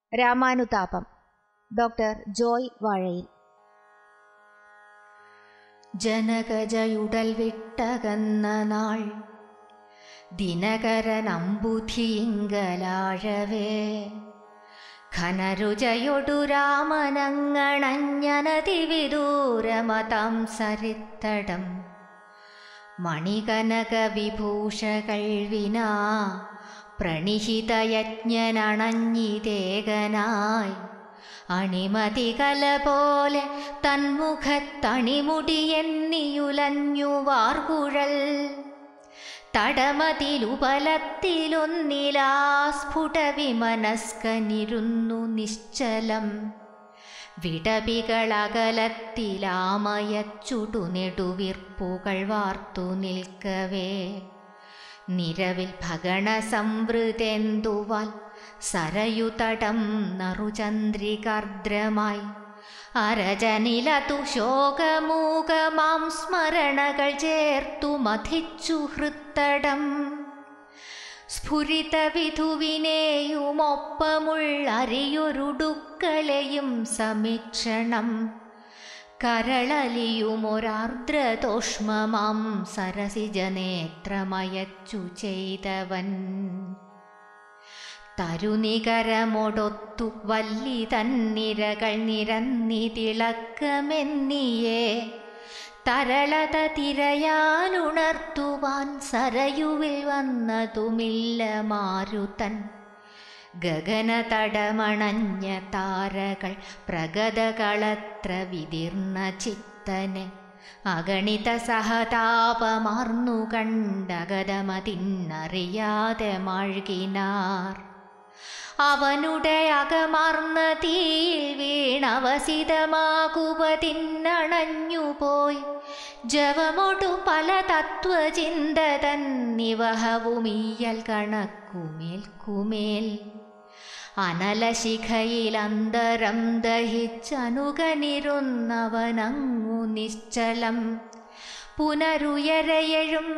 രാമാനുതാപം doctor Joy വാഴയിൽ ജനകജയുടൽ വിട്ടകന്ന നാൾ ദിനകരനമ്പുധിയിങ്കലാഴവേ ഘനരുചയൊടു രാമനങ്ങണഞ്ഞനതി വിദൂരമതാം സരിത്തടം മണികനക വിഭൂഷകൾ വിനാ പ്രണിഹിതയജ്ഞനണഞ്ഞിതേകനായി അണിമതികല പോലെ തന്മുഖത്തണിമുടിയെന്നിയുലഞ്ഞു വാർകുഴൽ തടമതിലുപലത്തിലൊന്നിലാ സ്ഫുടവിമനസ്കനിരുന്നു നിശ്ചലം വിടവികളകലത്തിലാമയച്ചുടുനെടുവിർപ്പുകൾ വാർത്തു നിൽക്കവേ നിരവിൽ ഭഗണ സംവൃതെന്തുവാൽ സരയുതടം നറുചന്ദ്രികാർദ്രമായി അരജനിലതു ശോകമൂകമാം സ്മരണകൾ ചേർത്തു മഥിച്ചു ഹൃത്തടം സ്ഫുരിത വിധുവിനെയുമൊപ്പമുള്ളറിയൊരുടുക്കളെയും സമീക്ഷണം കരളലിയുമൊരാർദ്രതോഷ്മമാം സരസിജനേത്രമയച്ചു ചെയ്തവൻ തരുനികരമൊടൊത്തു വല്ലി തന്നിരകൾ നിരന്നിതിളക്കമെന്നിയേ തരളത തിരയാലുണർത്തുവാൻ സരയുവിൽ വന്നതുമില്ല മാരുതൻ ഗഗനതടമണഞ്ഞ താരകൾ പ്രഗതകളത്ര വിതീർണ ചിത്തനെ അഗണിത സഹതാപമാർന്നു കണ്ടഗതമതിന്നറിയാതെ മാഴ്കിനാർ അവനുടെ അകമാർന്ന തീയിൽ വീണവസിതമാകുവതിന്നണഞ്ഞുപോയി ജവമൊടു പല തത്വചിന്തതൻ നിവഹവുമീയൽ കണക്കുമേൽക്കുമേൽ അനലശിഖയിലന്തരം ദഹിച്ചനുകനിരുന്നവനങ്ങു നിശ്ചലം പുനരുയരയഴും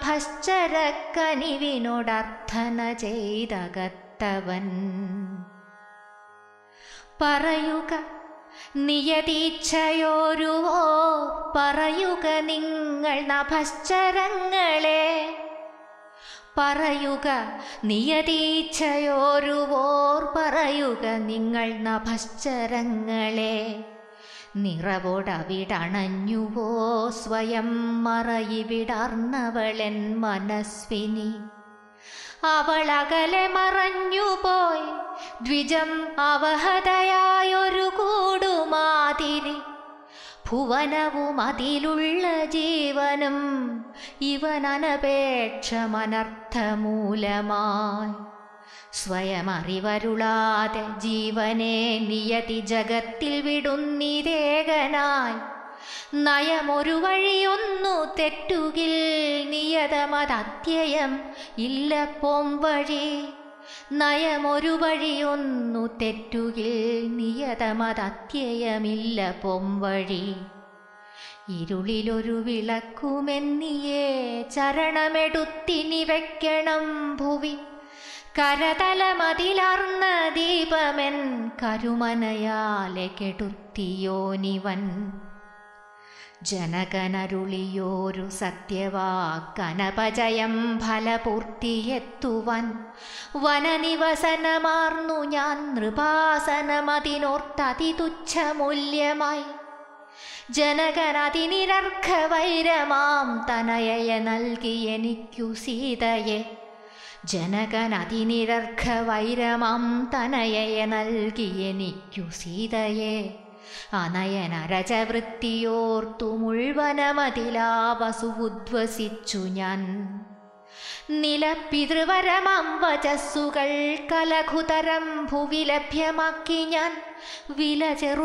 നഭശ്ചരക്കനിവിനോടർത്ഥന ചെയ്തകത്തവൻ പറയുക നിയതീച്ഛയോരുവോ പറയുക നിങ്ങൾ നഭശ്ചരങ്ങളെ പറയുക നിയതീച്ഛയോരുവോർ പറയുക നിങ്ങൾ നഭശ്ചരങ്ങളെ നിറവോടവിടണഞ്ഞുവോ സ്വയം മറയിവിടാർന്നവളെൻ മനസ്വിനി അവളകലെ മറഞ്ഞുപോയി ദ്വിജം അവഹതയായൊരു കൂടുമാതിരി ഭുവനവും അതിലുള്ള ജീവനും ഇവനനപേക്ഷമനർത്ഥമൂലമായി സ്വയമറിവരുളാതെ ജീവനെ നിയതി ജഗത്തിൽ വിടുന്നിതേകനായി നയമൊരു വഴിയൊന്നു തെറ്റുകിൽ നിയതമതത്യയം ഇല്ല പോംവഴി നയമൊരു വഴിയൊന്നു തെറ്റുകിൽ നിയതമതത്യയമില്ല പൊംവഴി ഇരുളിലൊരു വിളക്കുമെന്നിയേ ചരണമെടുത്തിനി വയ്ക്കണം ഭുവി കരതലമതിലാർന്ന ദീപമെൻ കരുമനയാലെ കെടുത്തിയോനിവൻ ജനകനരുളിയോരു സത്യവാക്കനപജയം ഫലപൂർത്തിയെത്തുവാൻ വനനിവസനമാർന്നു ഞാൻ നൃപാസനമതിനോർത്തതിതുച്ഛമൂല്യമായി ജനകനതിനിരർഘ വൈരമാം തനയയെ നൽകി എനിക്കു സീതയെ ജനകനതിനിരർഘ വൈരമാം തനയയെ നൽകി എനിക്കു സീതയെ അനയനരജവൃത്തിയോർത്തു മുഴുവനമതിലാവസുവുദ്വസിച്ചു ഞാൻ നിലപ്പിതൃവരമാം വചസ്സുകൾ കലഘുതരം ഭുവി ലഭ്യമാക്കി ഞാൻ വില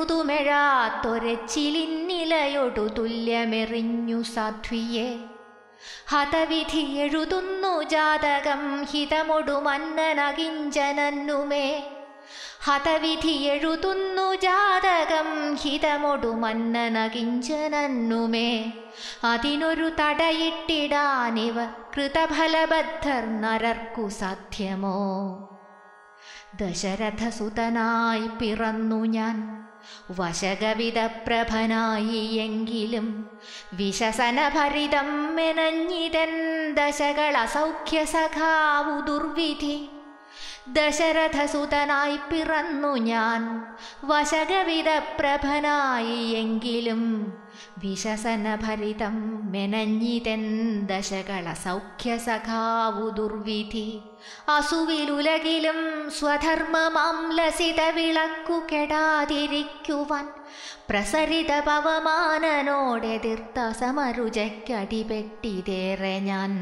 ചെറുതുമെഴാത്തൊരച്ചിലിന്നിലയൊടു തുല്യമെറിഞ്ഞു സാധ്വിയെ ഹതവിധി എഴുതുന്നു ജാതകം ഹിതമൊടു മന്നനകിഞ്ചനന്നുമേ ഹതവിധി എഴുതുന്നു ജാതകം ഹിതമൊടു മന്നനകിഞ്ചനന്നുമേ അതിനൊരു തടയിട്ടിടാനിവ കൃതഫലബദ്ധർ നരർക്കു സാധ്യമോ ദശരഥസുതനായി പിറന്നു ഞാൻ വശകവിതപ്രഭനായി എങ്കിലും വിശസനഭരിതം മെനഞ്ഞിതൻ ദശകൾ അസൗഖ്യ സഖാവു ദുർവിധി ദശരഥസുതനായി പിറന്നു ഞാൻ വശകവിതപ്രഭനായി എങ്കിലും വിശസനഭരിതം മെനഞ്ഞിതൻ ദശകള സൗഖ്യ സഖാവു ദുർവിധി അസുവിലുലകിലും സ്വധർമ്മമാം ലസിത വിളക്കു കെടാതിരിക്കുവാൻ പ്രസരിത പവമാനനോടെതിർത്ത സമരുജയ്ക്കടിപെട്ടിതേറെ ഞാൻ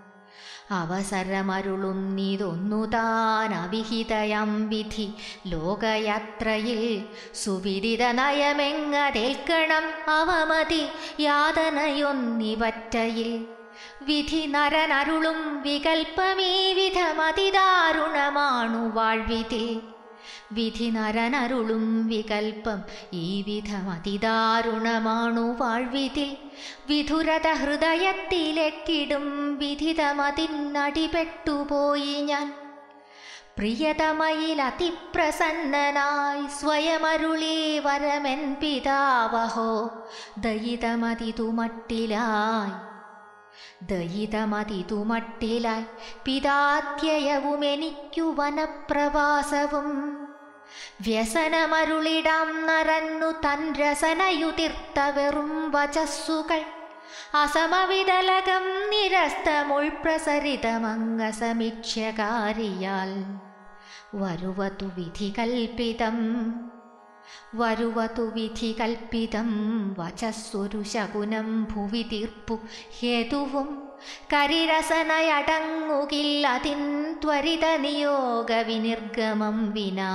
അവസരമരുളുന്നിതൊന്നു താൻ അവിഹിതയം വിധി ലോകയാത്രയിൽ സുവിദിത നയമെങ്ങതേൽക്കണം അവമതി യാതനയൊന്നിവറ്റയിൽ വിധി നരനരുളും വികൽപ്പമീ വിധമതിദാരുണമാണു വാഴ്വിതിൽ വിധി നരനരുളും വികൽപ്പം ഈ വിധമതിദാരുണമാണു വാഴ്വിതിൽ വിധുരത ഹൃദയത്തിലെക്കിടും വിധിതമതിന്നടിപെട്ടുപോയി ഞാൻ പ്രിയതമയിൽ അതിപ്രസന്നനായി സ്വയമരുളി വരമെൻ പിതാവഹോ ദയിതമതിതു മട്ടിലായി ദയിതമതിതു മട്ടിലായി പിതാത്യയവും എനിക്കു വനപ്രവാസവും വ്യസനമരുളിടാം നരന്നു തൻ രസനയുതിർത്ത വെറും വചസ്സുകൾ അസമവിതലകം നിരസ്തമുൾപ്രസരിതമങ്ങ സമീക്ഷ്യകാരിയാൽ വരുവതു വിധി കൽപ്പിതം വരുവതു വിധി കൽപ്പിതം വചസ്സുരു ശകുനം ഭുവി തീർപ്പു ഹേതുവും കരിരസനയടങ്ങുകില്ലതിൻ ത്വരിത നിയോഗ വിനിർഗമം വിനാ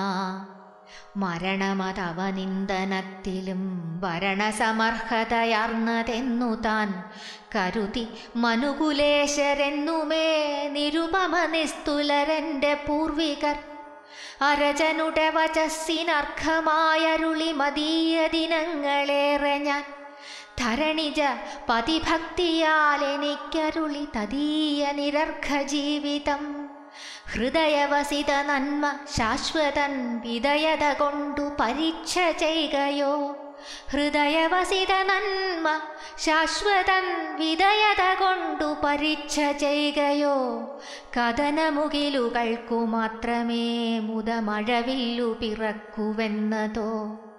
മരണമതവനിന്ദനത്തിലും ഭരണസമർഹതയാർന്നതെന്നു താൻ കരുതി മനുകുലേശരെന്നുമേ നിരുപമ നിസ്തുലരൻ്റെ പൂർവികർ അരജനുടെ വചസ്സിനർഹമായരുളി മതീയ ദിനങ്ങളേറെ ഞാൻ ധരണിജ പതിഭക്തിയാൽ എനിക്കരുളി തദീയ നിരർഘ ജീവിതം ഹൃദയവസിത നന്മ ശാശ്വതൻ വിദയത കൊണ്ടു പരീക്ഷ ചെയ്യുകയോ ഹൃദയവസിത നന്മ ശാശ്വതൻ വിദയത കൊണ്ടു പരീക്ഷ ചെയ്യുകയോ കഥനമുകിലുകൾക്കു മാത്രമേ മുതമഴവില്ലു പിറക്കുവെന്നതോ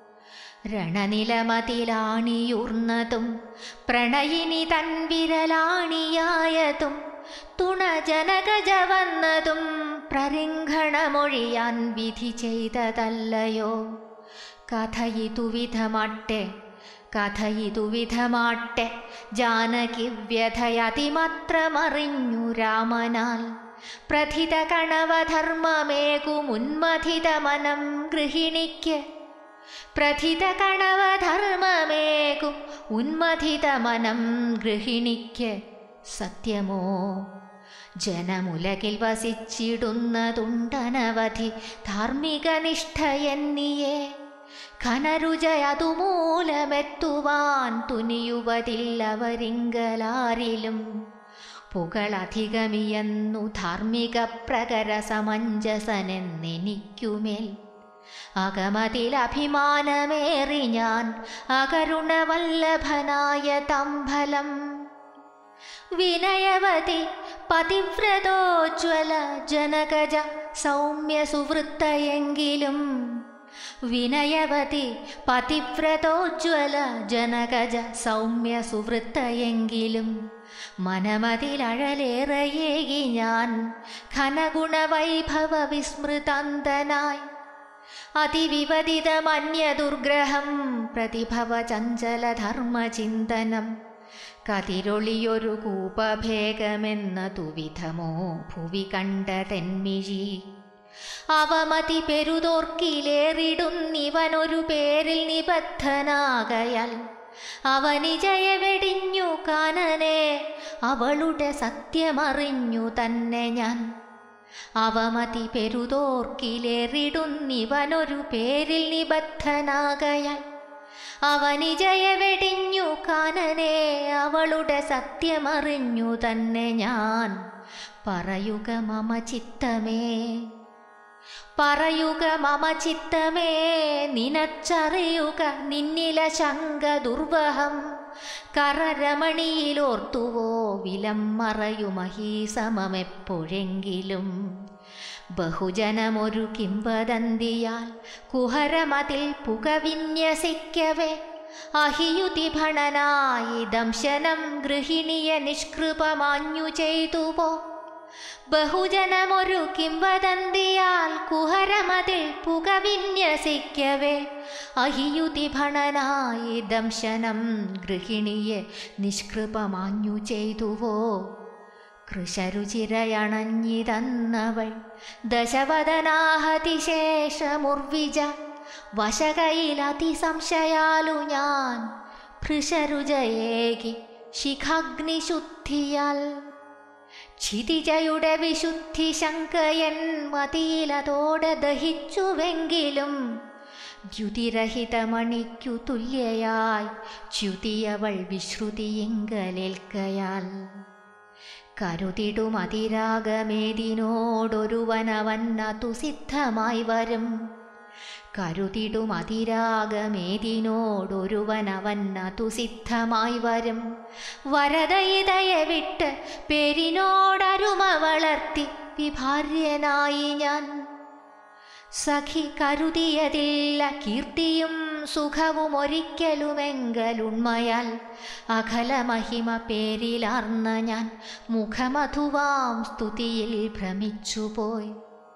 രണനിലമതിലാണിയൂർന്നതും പ്രണയിനി തൻ വിരലാണിയായതും തുണജനകജ വന്നതും പ്രരിംഘണമൊഴിയാൻ വിധി ചെയ്തതല്ലയോ കഥയിതു വിധമാട്ടെ കഥയിതു വിധമാട്ടെ ജാനകി വ്യഥയതിമാത്രമറിഞ്ഞു രാമനാൽ പ്രഥിത കണവധർമ്മമേകുമുന്മഥിത മനം ഗൃഹിണിക്ക് പ്രഥിത കണവധർമ്മമേകും ഉന്മഥിത മനം ഗൃഹിണിക്ക് സത്യമോ ജനമുലകിൽ വസിച്ചിടുന്നതുണ്ടനവധി ധാർമ്മിക നിഷ്ഠയെന്നിയേ ഖനരുജയതുമൂലമെത്തുവാൻ തുനിയുവതില്ലവരിങ്കലാരിലും പുകളധികമിയെന്നു ധാർമ്മിക പ്രകര സമഞ്ജസനെന്നെനിക്കുമേൽ അകമതിലഭിമാനമേറി ഞാൻ അകരുണവല്ലഭനായ തമ്പലം വിനയവതി പതിവ്രതോജ്വല ജനകജ സൗമ്യ സുവൃത്തയെങ്കിലും വിനയവതി പതിവ്രതോജ്വല ജനകജ സൗമ്യ സുവൃത്തയെങ്കിലും മനമതിലഴലേറയേകി ഞാൻ ഘനഗുണവൈഭവ വിസ്മൃതാന്തനായി അതിവിപതിതമന്യദുർഗ്രഹം പ്രതിഭവ ചഞ്ചലധർമ്മചിന്തനം കതിരൊളിയൊരു കൂപഭേഗമെന്നതു വിധമോ ഭുവി കണ്ടതെന്മിഴി അവമതി പെരുതോർക്കിലേറിടുന്നിവനൊരു പേരിൽ നിബദ്ധനാകയാൽ അവനിജയ വെടിഞ്ഞു കാനനെ അവളുടെ സത്യമറിഞ്ഞു തന്നെ ഞാൻ അവമതി പെരുതോർക്കിലേറിടുന്നിവനൊരു പേരിൽ നിബദ്ധനാകയാൽ അവനിജയ വെടിഞ്ഞു കാനനെ അവളുടെ സത്യമറിഞ്ഞു തന്നെ ഞാൻ പറയുക മമ ചിത്തമേ പറയുക മമ ചിത്തമേ നിനച്ചറിയുക നിന്നില ശങ്ക ദുർവഹം കറരമണിയിലോർത്തുവോ വിലം മറയുമഹീസമമെപ്പോഴെങ്കിലും ബഹുജനമൊരു കിംവദന്തിയാൽ കുഹരമതിൽ പുകവിന്യസിക്കവേ അഹിയുതി ഭണനായി ദംശനം ഗൃഹിണിയ നിഷ്കൃപമാഞ്ഞു ചെയ്തുവോ ബഹുജനമൊരു കിംവദന്തിയാൽ കുഹരമതിൽ പുകവിന്യസിക്കവേ അഹിയുതി ഭണനായി ദംശനം ഗൃഹിണിയെ നിഷ്കൃപമാഞ്ഞു ചെയ്തുവോ കൃശരുചിരയണഞ്ഞിതന്നവൾ ദശവദനാഹതിശേഷമുർവിജ വശകയിലതിസംശയാലു ഞാൻ ഭൃശരുജയേകി ശിഖാഗ്നിശുദ്ധിയാൽ ക്ഷിതിജയുടെ വിശുദ്ധി ശങ്കയൻ മതിയിലതോടെ ദഹിച്ചുവെങ്കിലും ദ്യുതിരഹിതമണിക്കു തുല്യയായി ച്യുതിയവൾ വിശ്രുതിയെങ്കലേൽക്കയാൽ കരുതിടും അതിരാഗമേതിനോടൊരുവനവന്നതു സിദ്ധമായി വരും കരുതിടും അതിരാഗമേതിനോടൊരുവനവന്നതു സിദ്ധമായി വരും വരദയിതയെ വിട്ട് പേരിനോടരുമ വളർത്തി വിഭാര്യനായി ഞാൻ സഖി കരുതിയതില്ല കീർത്തിയും സുഖവും ഒരിക്കലുമെങ്കലുണ്മയാൽ അഖല മഹിമ പേരിലാർന്ന ഞാൻ മുഖമധുവാം സ്തുതിയിൽ ഭ്രമിച്ചുപോയി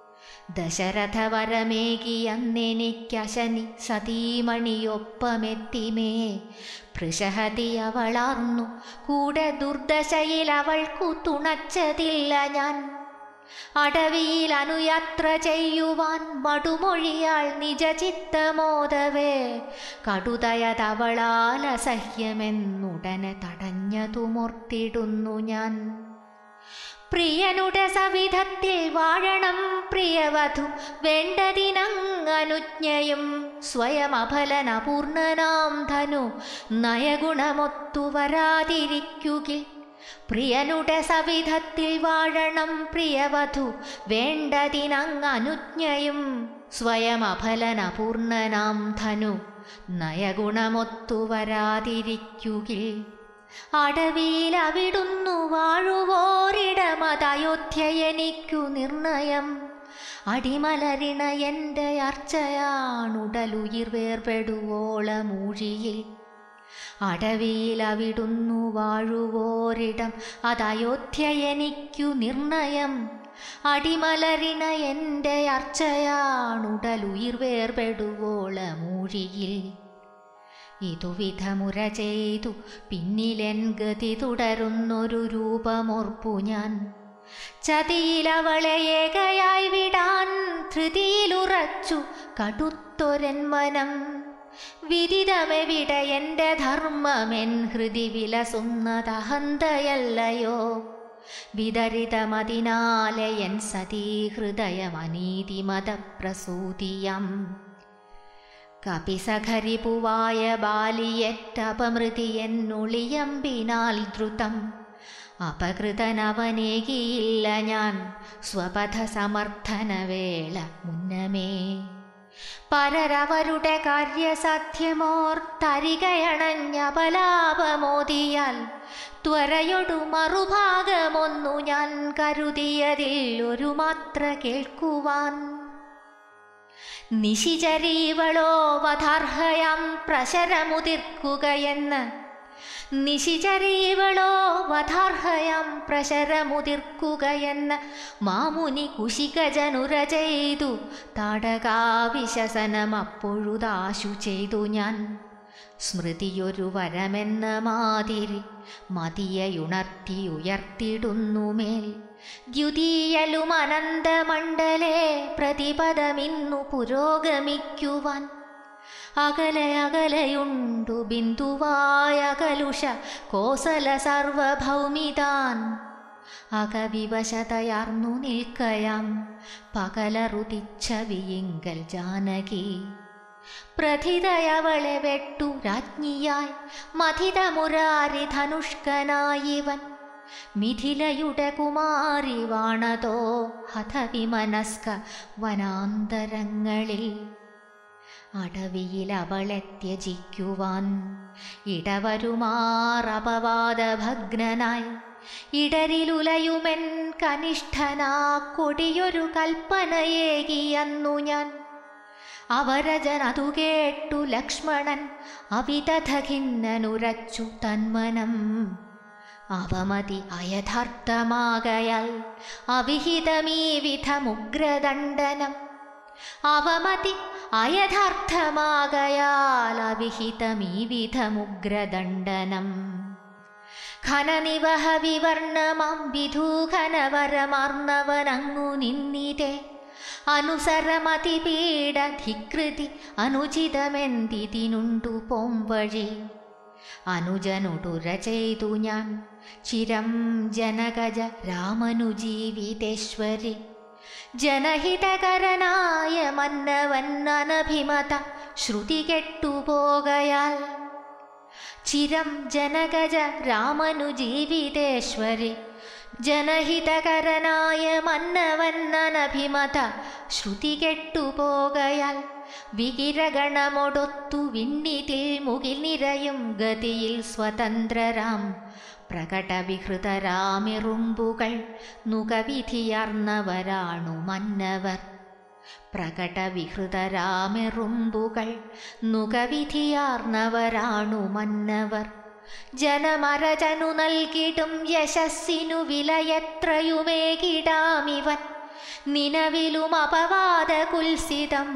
ദശരഥവരമേകിയന്നെനിക്കശനി സതീമണിയൊപ്പമെത്തിമേ ഭൃശഹതി അവളാർന്നു കൂടെ ദുർദശയിൽ അവൾക്കു തുണച്ചതില്ല ഞാൻ അടവിയിൽ അനുയാത്ര ചെയ്യുവാൻ മടുമൊഴിയാൾ നിജചിത്തമോദവേ കടുതയതവളാൽ അസഹ്യമെന്നുടനെ തടഞ്ഞതുമോർത്തിടുന്നു ഞാൻ പ്രിയനുടെ സവിധത്തിൽ വാഴണം പ്രിയവധു വേണ്ടതിനങ്ങനുജ്ഞയും സ്വയം അഫലനപൂർണനാം ധനു നയഗുണമൊത്തു വരാതിരിക്കുകിൽ പ്രിയനുടെ സവിധത്തിൽ വാഴണം പ്രിയവധു വേണ്ടതിനങ്ങനുജ്ഞയും സ്വയം അഫലനപൂർണനാം ധനു നയഗുണമൊത്തു വരാതിരിക്കുകിൽ അടവിയിൽ അവിടുന്നു വാഴുവോരിടമതയോധ്യ എനിക്കു നിർണയം അടിമലരിണ എൻ്റെ അർച്ചയാണുടലുയിർ വേർപെടുവോളമൂഴിയിൽ അടവിയിൽ അവിടുന്നു വാഴുവോരിടം അതയോധ്യ എനിക്കു നിർണയം അടിമലരിണ എൻ്റെ അർച്ചയാണുടലുയിർ വേർപെടുവോളമൂഴിയിൽ ഇതുവിധമുര ചെയ്തു പിന്നിലെൻ ഗതി തുടരുന്നൊരു രൂപമോർപ്പു ഞാൻ ചതിയിലവളെ ഏകയായി വിടാൻ ധൃതിയിലുറച്ചു കടുത്തൊരൻ മനം വിദിതമെവിട എൻ്റെ ധർമ്മമെൻ ഹൃദി വിലസുന്നതഹന്തയല്ലയോ വിതരിതമതിനാലെ എൻ സതീ ഹൃദയമനീതിമതപ്രസൂതിയം കപിസഖരിപുവായ ബാലിയറ്റപമൃതി എന്നുളിയമ്പിനാൽ ദ്രുതം അപകൃതനവനേകിയില്ല ഞാൻ സ്വപഥ സമർത്ഥനവേള മുന്നമേ പരരവരുടെ കാര്യസാധ്യമോർത്തരികയണഞ്ഞപലാപമോദിയാൽ ത്വരയൊടു മറുഭാഗമൊന്നു ഞാൻ കരുതിയതിൽ ഒരു മാത്ര കേൾക്കുവാൻ നിശിചരീവളോ വധാർഹയാം പ്രശരമുതിർക്കുകയെന്ന് നിശിചരീവളോ വധാർഹയാം പ്രശരമുതിർക്കുകയെന്ന് മാമുനി കുശികജനുര ചെയ്തു താടകാവിശസനം അപ്പൊഴുതാശു ചെയ്തു ഞാൻ സ്മൃതിയൊരു വരമെന്ന മാതിരി മതിയയുണർത്തി ഉയർത്തിടുന്നുമേൽ ദ്യുതീയലും അനന്തമണ്ഡലേ പ്രതിപദമിന്നു പുരോഗമിക്കുവാൻ അകലെ അകലെയുണ്ടു ബിന്ദുവായ കലുഷ കോസല സർവഭൗമിതാൻ അകവിവശതയാർന്നു നിൽക്കയാം പകലറുതിച്ച വിയിങ്കൽ ജാനകി പ്രഥിതയവളെ വെട്ടു രാജ്ഞിയായി മഥിതമുരാരി ധനുഷ്കനായിവൻ മിഥിലയുടെ കുമാരി വാണതോ ഹതവിമനസ്ക വനാന്തരങ്ങളിൽ അടവിയിൽ അവളെ ത്യജിക്കുവാൻ ഇടവരുമാറപവാദഭഗ്നനായി ഇടരിലുലയുമെൻ കനിഷ്ഠനാ കൊടിയൊരു കൽപ്പനയേകിയന്നു ഞാൻ അവരജനതു കേട്ടു ലക്ഷ്മണൻ അവിതഥഖിന്നനുരച്ചു തന്മനം അവമതി അയഥാർത്ഥമാകയാൽ അവിഹിതമീ വിധമുഗ്രദണ്ഡനം അവമതി അയഥാർത്ഥമാകയാൽ അവിഹിതമീ വിധമുഗ്രദണ്ഡനം ഖനനിവഹ വിവർണമാം വിധൂഖനവരമാർന്നവനങ്ങു നിന്നിതേ അനുസരമതിപീഡധികൃതി അനുചിതമെന്തിതിനുണ്ടു പോംവഴി അനുജനുടുര ചെയ്തു ഞാൻ ചിരം ജനകജ രാമനു ജീവിതേശ്വരി ജനഹിതകരനായ മന്നവൻ അനഭിമത ശ്രുതി കെട്ടുപോകയാൽ ചിരം ജനകജ രാമനു ജീവിതേശ്വരി ജനഹിതകരനായ മന്നവൻ അനഭിമത ശ്രുതി കെട്ടുപോകയാൽ വികിരഗണമൊടൊത്തു വിണ്ണിതിൽ മുകിൽ നിരയും ഗതിയിൽ സ്വതന്ത്രരാം പ്രകടവിഹൃതരാമിറുമ്പുകൾ നുകവിധിയർന്നവരാണു മന്നവർ പ്രകടവിഹൃതരാമിറുമ്പുകൾ നുകവിധിയാർന്നവരാണു മന്നവർ ജനമരജനു നൽകിടും യശസ്സിനു വിലയെത്രയുമേകിടാമിവൻ നിലവിലും അപവാദ കുൽസിതം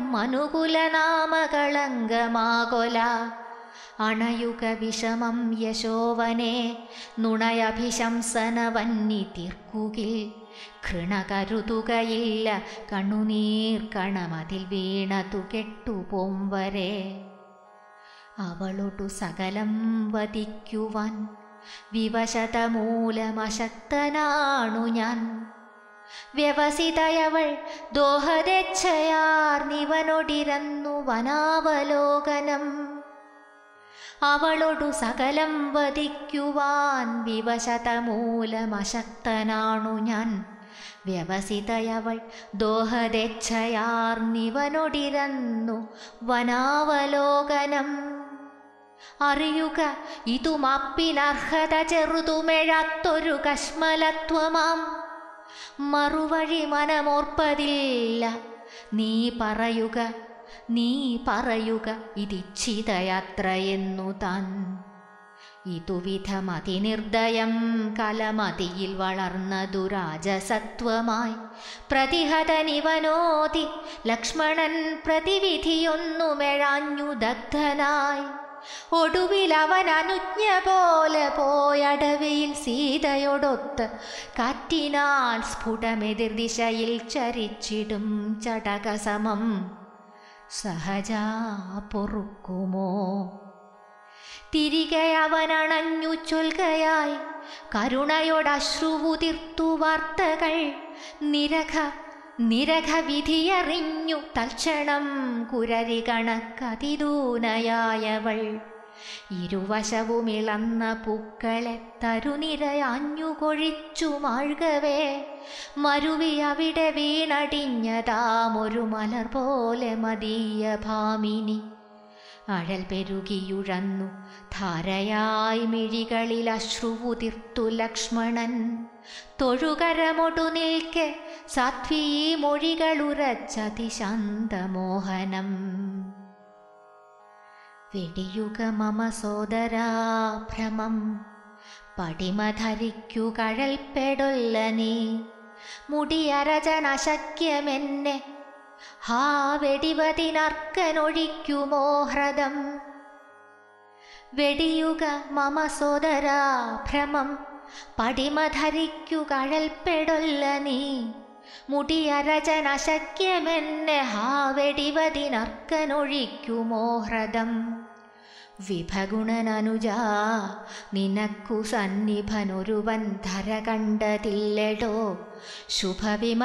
അനുകുലനാമകളങ്കമാകൊല അണയുക വിഷമം യശോവനെ നുണയഭിശംസനവന്നി തീർക്കുകിൽ കൃണ കരുതുകയില്ല കണ്ണുനീർ കണമതിൽ വീണതു കെട്ടുപോം വരെ അവളൊടു സകലം വധിക്കുവാൻ വിവശതമൂലമശക്തനാണു ഞാൻ വ്യവസിതയവൾ ദോഹദച്ഛയാർന്നിവനൊടിരന്നു വനാവലോകനം അവളൊടു സകലം വധിക്കുവാൻ വിവശതമൂലമശക്തനാണു ഞാൻ വ്യവസിതയവൾ ദോഹദച്ഛയാർന്നിവനൊടിരന്നു വനാവലോകനം അറിയുക ഇതുമപ്പിനർഹത ചെറുതുമെഴാത്തൊരു കശ്മലത്വമാം മറുവഴി മനമോർപ്പതില്ല നീ പറയുക നീ പറയുക ഇതിച്ഛിതയാത്രയെന്നു താൻ ഇതുവിധമതിനിർദ്ദയം കലമതിയിൽ വളർന്ന ദുരാജസത്വമായി പ്രതിഹതനിവനോതി ലക്ഷ്മണൻ പ്രതിവിധിയൊന്നുമെഴാഞ്ഞു ദഗ്ധനായി ഒടുവിൽ അവൻ അനുജ്ഞ പോലെ പോയടവിയിൽ സീതയോടൊത്ത് കാറ്റിനാൽ സ്ഫുടമെതിർദിശയിൽ ചരിച്ചിടും ചടകസമം സഹജാ പൊറുക്കുമോ തിരികെ അവനണഞ്ഞു ചൊൽകയായി കരുണയോടശ്രുവുതിർത്തു വാർത്തകൾ നിരഖ നിരഖ വിധിയറിഞ്ഞു തൽക്ഷണം കുരരി കണക്കതിദൂനയായവൾ ഇരുവശവുമിളന്ന പൂക്കളെ തരുനിരയാഞ്ഞു കൊഴിച്ചു മാഴ്കവേ മരുവി അവിടെ വീണടിഞ്ഞതാമൊരു മലർ പോലെ മതീയ ഭാമിനി അഴൽ പെരുകിയുഴന്നു ധാരയായി മിഴികളിൽ അശ്രുവുതിർത്തു ലക്ഷ്മണൻ തൊഴുകരമൊടു നിൽക്കെ സാധ്വീ മൊഴികളുറച്ചതിശാന്തമോഹനം വെടിയുക മമ സോദരാഭ്രമം പടിമധരിക്കു കഴൽപ്പെടൊല്ല നീ മുടിയരചനശക്യമെന്നെ ഹാ വെടിവതിനർക്കനൊഴിക്കുമോ ഹ്രദം വെടിയുക മമ സോദരാ ഭ്രമം പടിമധരിക്കു കഴൽപ്പെടൊല്ല നീ മുടിയരചനശക്യമെന്നെ ഹാ വെടിവതിനർക്കനൊഴിക്കുമോ ഹ്രദം വിഭഗുണനനുജാ നിനക്കു സന്നിഭനൊരുവൻ ധര കണ്ടതില്ലടോ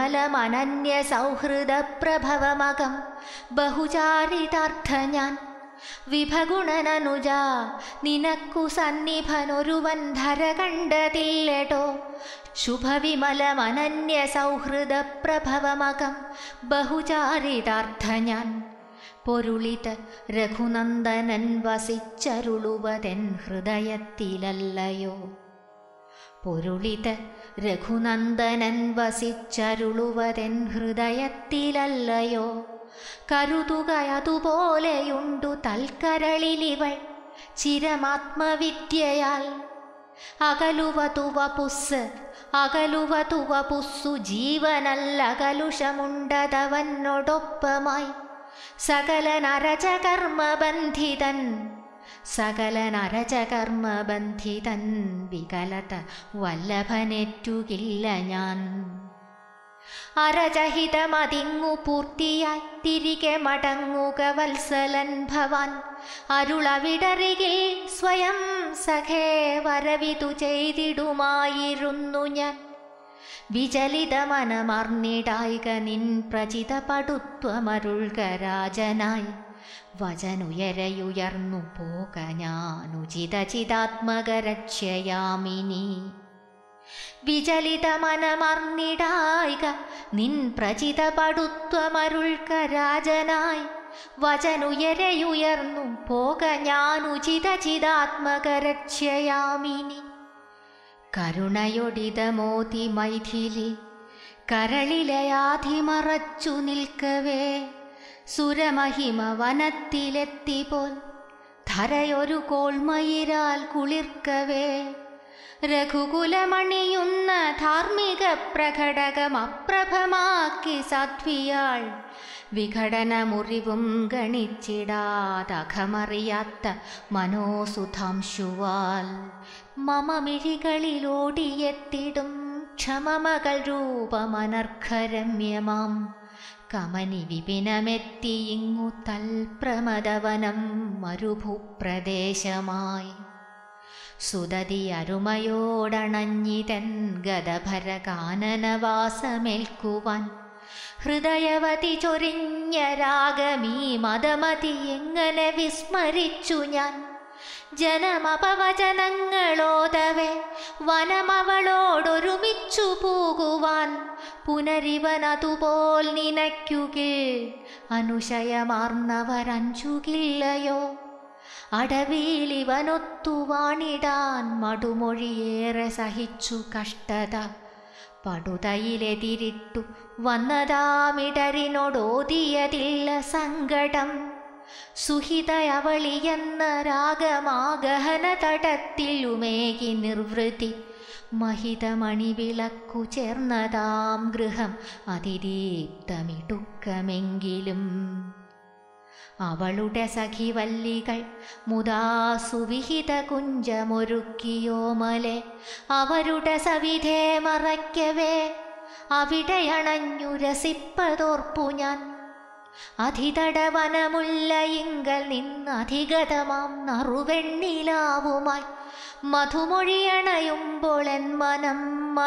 ശുഭവിമലമനന്യ സൗഹൃദ പ്രഭവമകം ബഹുചാരിതാർത്ഥ ഞാൻ വിഭഗുണനനുജ നിനക്കു സന്നിഭനൊരുവൻ ധര കണ്ടതില്ലടോ ശുഭവിമലമനന്യ സൗഹൃദ പ്രഭവമകം ബഹുചാരിതാർത്ഥ ഞാൻ പൊരുളിത് രഘുനന്ദനൻ വസിച്ചരുളുവതെൻ ഹൃദയത്തിലല്ലയോ പൊരുളിത് രഘുനന്ദനൻ വസിച്ചരുളുവതെൻ ഹൃദയത്തിലല്ലയോ കരുതുകയതുപോലെയുണ്ടു തൽക്കരളിലിവൾ ചിരമാത്മവിദ്യയാൽ അകലുവതു വപുസ് അകലുവതു വപുസ്സു ജീവനല്ല കലുഷമുണ്ടതവനോടൊപ്പമായി സകല നരചകർമ്മബന്ധിതൻ സകല നരചകർമ്മബന്ധിതൻ വികലത വല്ലഭനേറ്റുകില്ല ഞാൻ അരചഹിതമതിങ്ങു പൂർത്തിയായി തിരികെ മടങ്ങുക വത്സലൻ ഭവാൻ അരുളവിടറികിൽ സ്വയം സഖേ വരവിതു ചെയ്തിടുമായിരുന്നു ഞാൻ വിചലിത മനമർന്നിടായിക നിൻ പ്രചിത പടുത്വമരുൾക രാജനായി വചനുയരയുയർന്നു പോക ഞാനുചിത ചിതാത്മകരക്ഷ്യയാമിനി വിചലിത മനമർന്നിടായിക നിൻ പ്രചിത പടുത്വമരുൾക്ക രാജനായി വചനുയരയുയർന്നു പോക ഞാനുചിത ചിതാത്മകരക്ഷ്യയാമിനി കരുണയൊടിതമോതി മൈഥിലി കരളിലയാധിമറച്ചു നിൽക്കവേ സുരമഹിമ വനത്തിലെത്തിപോൽ ധരയൊരു കോൾമയിരാൽ കുളിർക്കവേ രഘുകുലമണിയുന്ന ധാർമ്മിക പ്രഘടകം അപ്രഭമാക്കി സാധ്വിയാൾ വിഘടനമുറിവും ഗണിച്ചിടാതഖമറിയാത്ത മനോസുധാംശുവാൽ മമ മിഴികളിലോടിയെത്തിടും ക്ഷമമകൾ രൂപമനർഘരമ്യമാം കമനി വിപിനമെത്തിയിങ്ങു തൽപ്രമദവനം മരുഭൂപ്രദേശമായി സുതതി അരുമയോടണഞ്ഞിതൻ ഗദഭര കാനനവാസമേൽക്കുവാൻ ഹൃദയവതി ചൊരിഞ്ഞ രാഗമീ മതമതി എങ്ങനെ വിസ്മരിച്ചു ഞാൻ ജനമപവചനങ്ങളോതവേ വനമവളോടൊരുമിച്ചു പോകുവാൻ പുനരിവനതുപോൽ നിനയ്ക്കുകിൽ അനുശയമാർന്നവരഞ്ചുകില്ലയോ അടവിലിവനൊത്തു വാണിടാൻ മടുമൊഴിയേറെ സഹിച്ചു കഷ്ടത പടുതയിലെതിരിട്ടു വന്നതാമിടറിനോടോതിയതില്ല സങ്കടം സുഹിതയവളിയെന്ന രാഗമാഗഹന തടത്തിലുമേകി നിർവൃതി മഹിതമണിവിളക്കു ചേർന്നതാം ഗൃഹം അതിദീപ്തമിടുക്കമെങ്കിലും അവളുടെ സഖിവല്ലികൾ മുതാ സുവിഹിത കുഞ്ചമൊരുക്കിയോമലെ അവരുടെ സവിധേ മറയ്ക്കവേ അവിടെയണഞ്ഞു രസിപ്പതോർപ്പു ഞാൻ അധിതടവനമുല്ലയിങ്കൽ നിന്നധിഗതമാം നറുവെണ്ണിലാവുമായി മധുമൊഴിയണയുമ്പോൾ എൻ മനം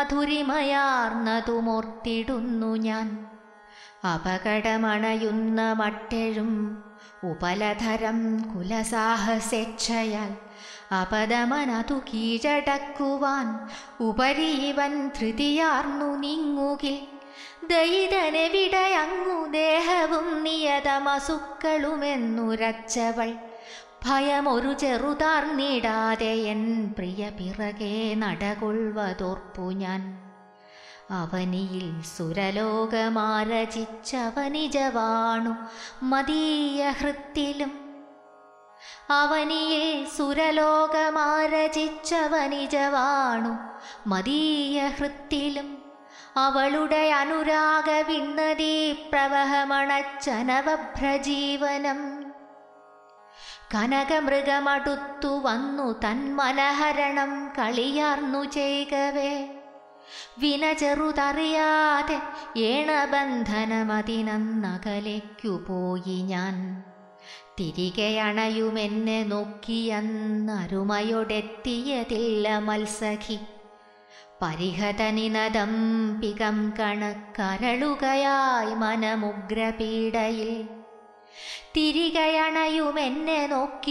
മധുരിമയാർന്നതുമോർത്തിടുന്നു ഞാൻ അപകടമണയുന്ന മട്ടെഴും ഉപലധരം കുലസാഹസേച്ഛയാൽ അപദമനതു കീഴടക്കുവാൻ ഉപരീവൻ ധൃതിയാർന്നു നീങ്ങുകിൽ ദയിതനെവിടയങ്ങു ദേഹവും നിയതമസുക്കളുമെന്നുരച്ചവൾ ഭയമൊരു ചെറുതാർന്നിടാതെ എൻ പ്രിയ പിറകെ നടകൊള്ളുവതോർപ്പു ഞാൻ അവനിയിൽ സുരലോകമാരചിച്ചവനിജവാണു മദീയ ഹൃത്തിലും അവനിയിൽ സുരലോകമാരചിച്ചവനിജവാണു മദീയ ഹൃത്തിലും അവളുടെ അനുരാഗ വിണ്ണതീ പ്രവഹമണച്ചനവഭ്രജീവനം കനകമൃഗമടുത്തു വന്നു തന്മനഹരണം കളിയാർന്നു ചെയ്കവേ വിന ചെറുതറിയാതെ ഏണബന്ധനമതിനന്നകലേക്കു പോയി ഞാൻ തിരികെ അണയുമെന്നെ നോക്കിയന്നരുമയോടെത്തിയതില്ല മത്സഖി പരിഹതനിനദം പികം കണക്കരളുകയായി മനമുഗ്രപീഡയിൽ തിരികെയണയുമെന്നെ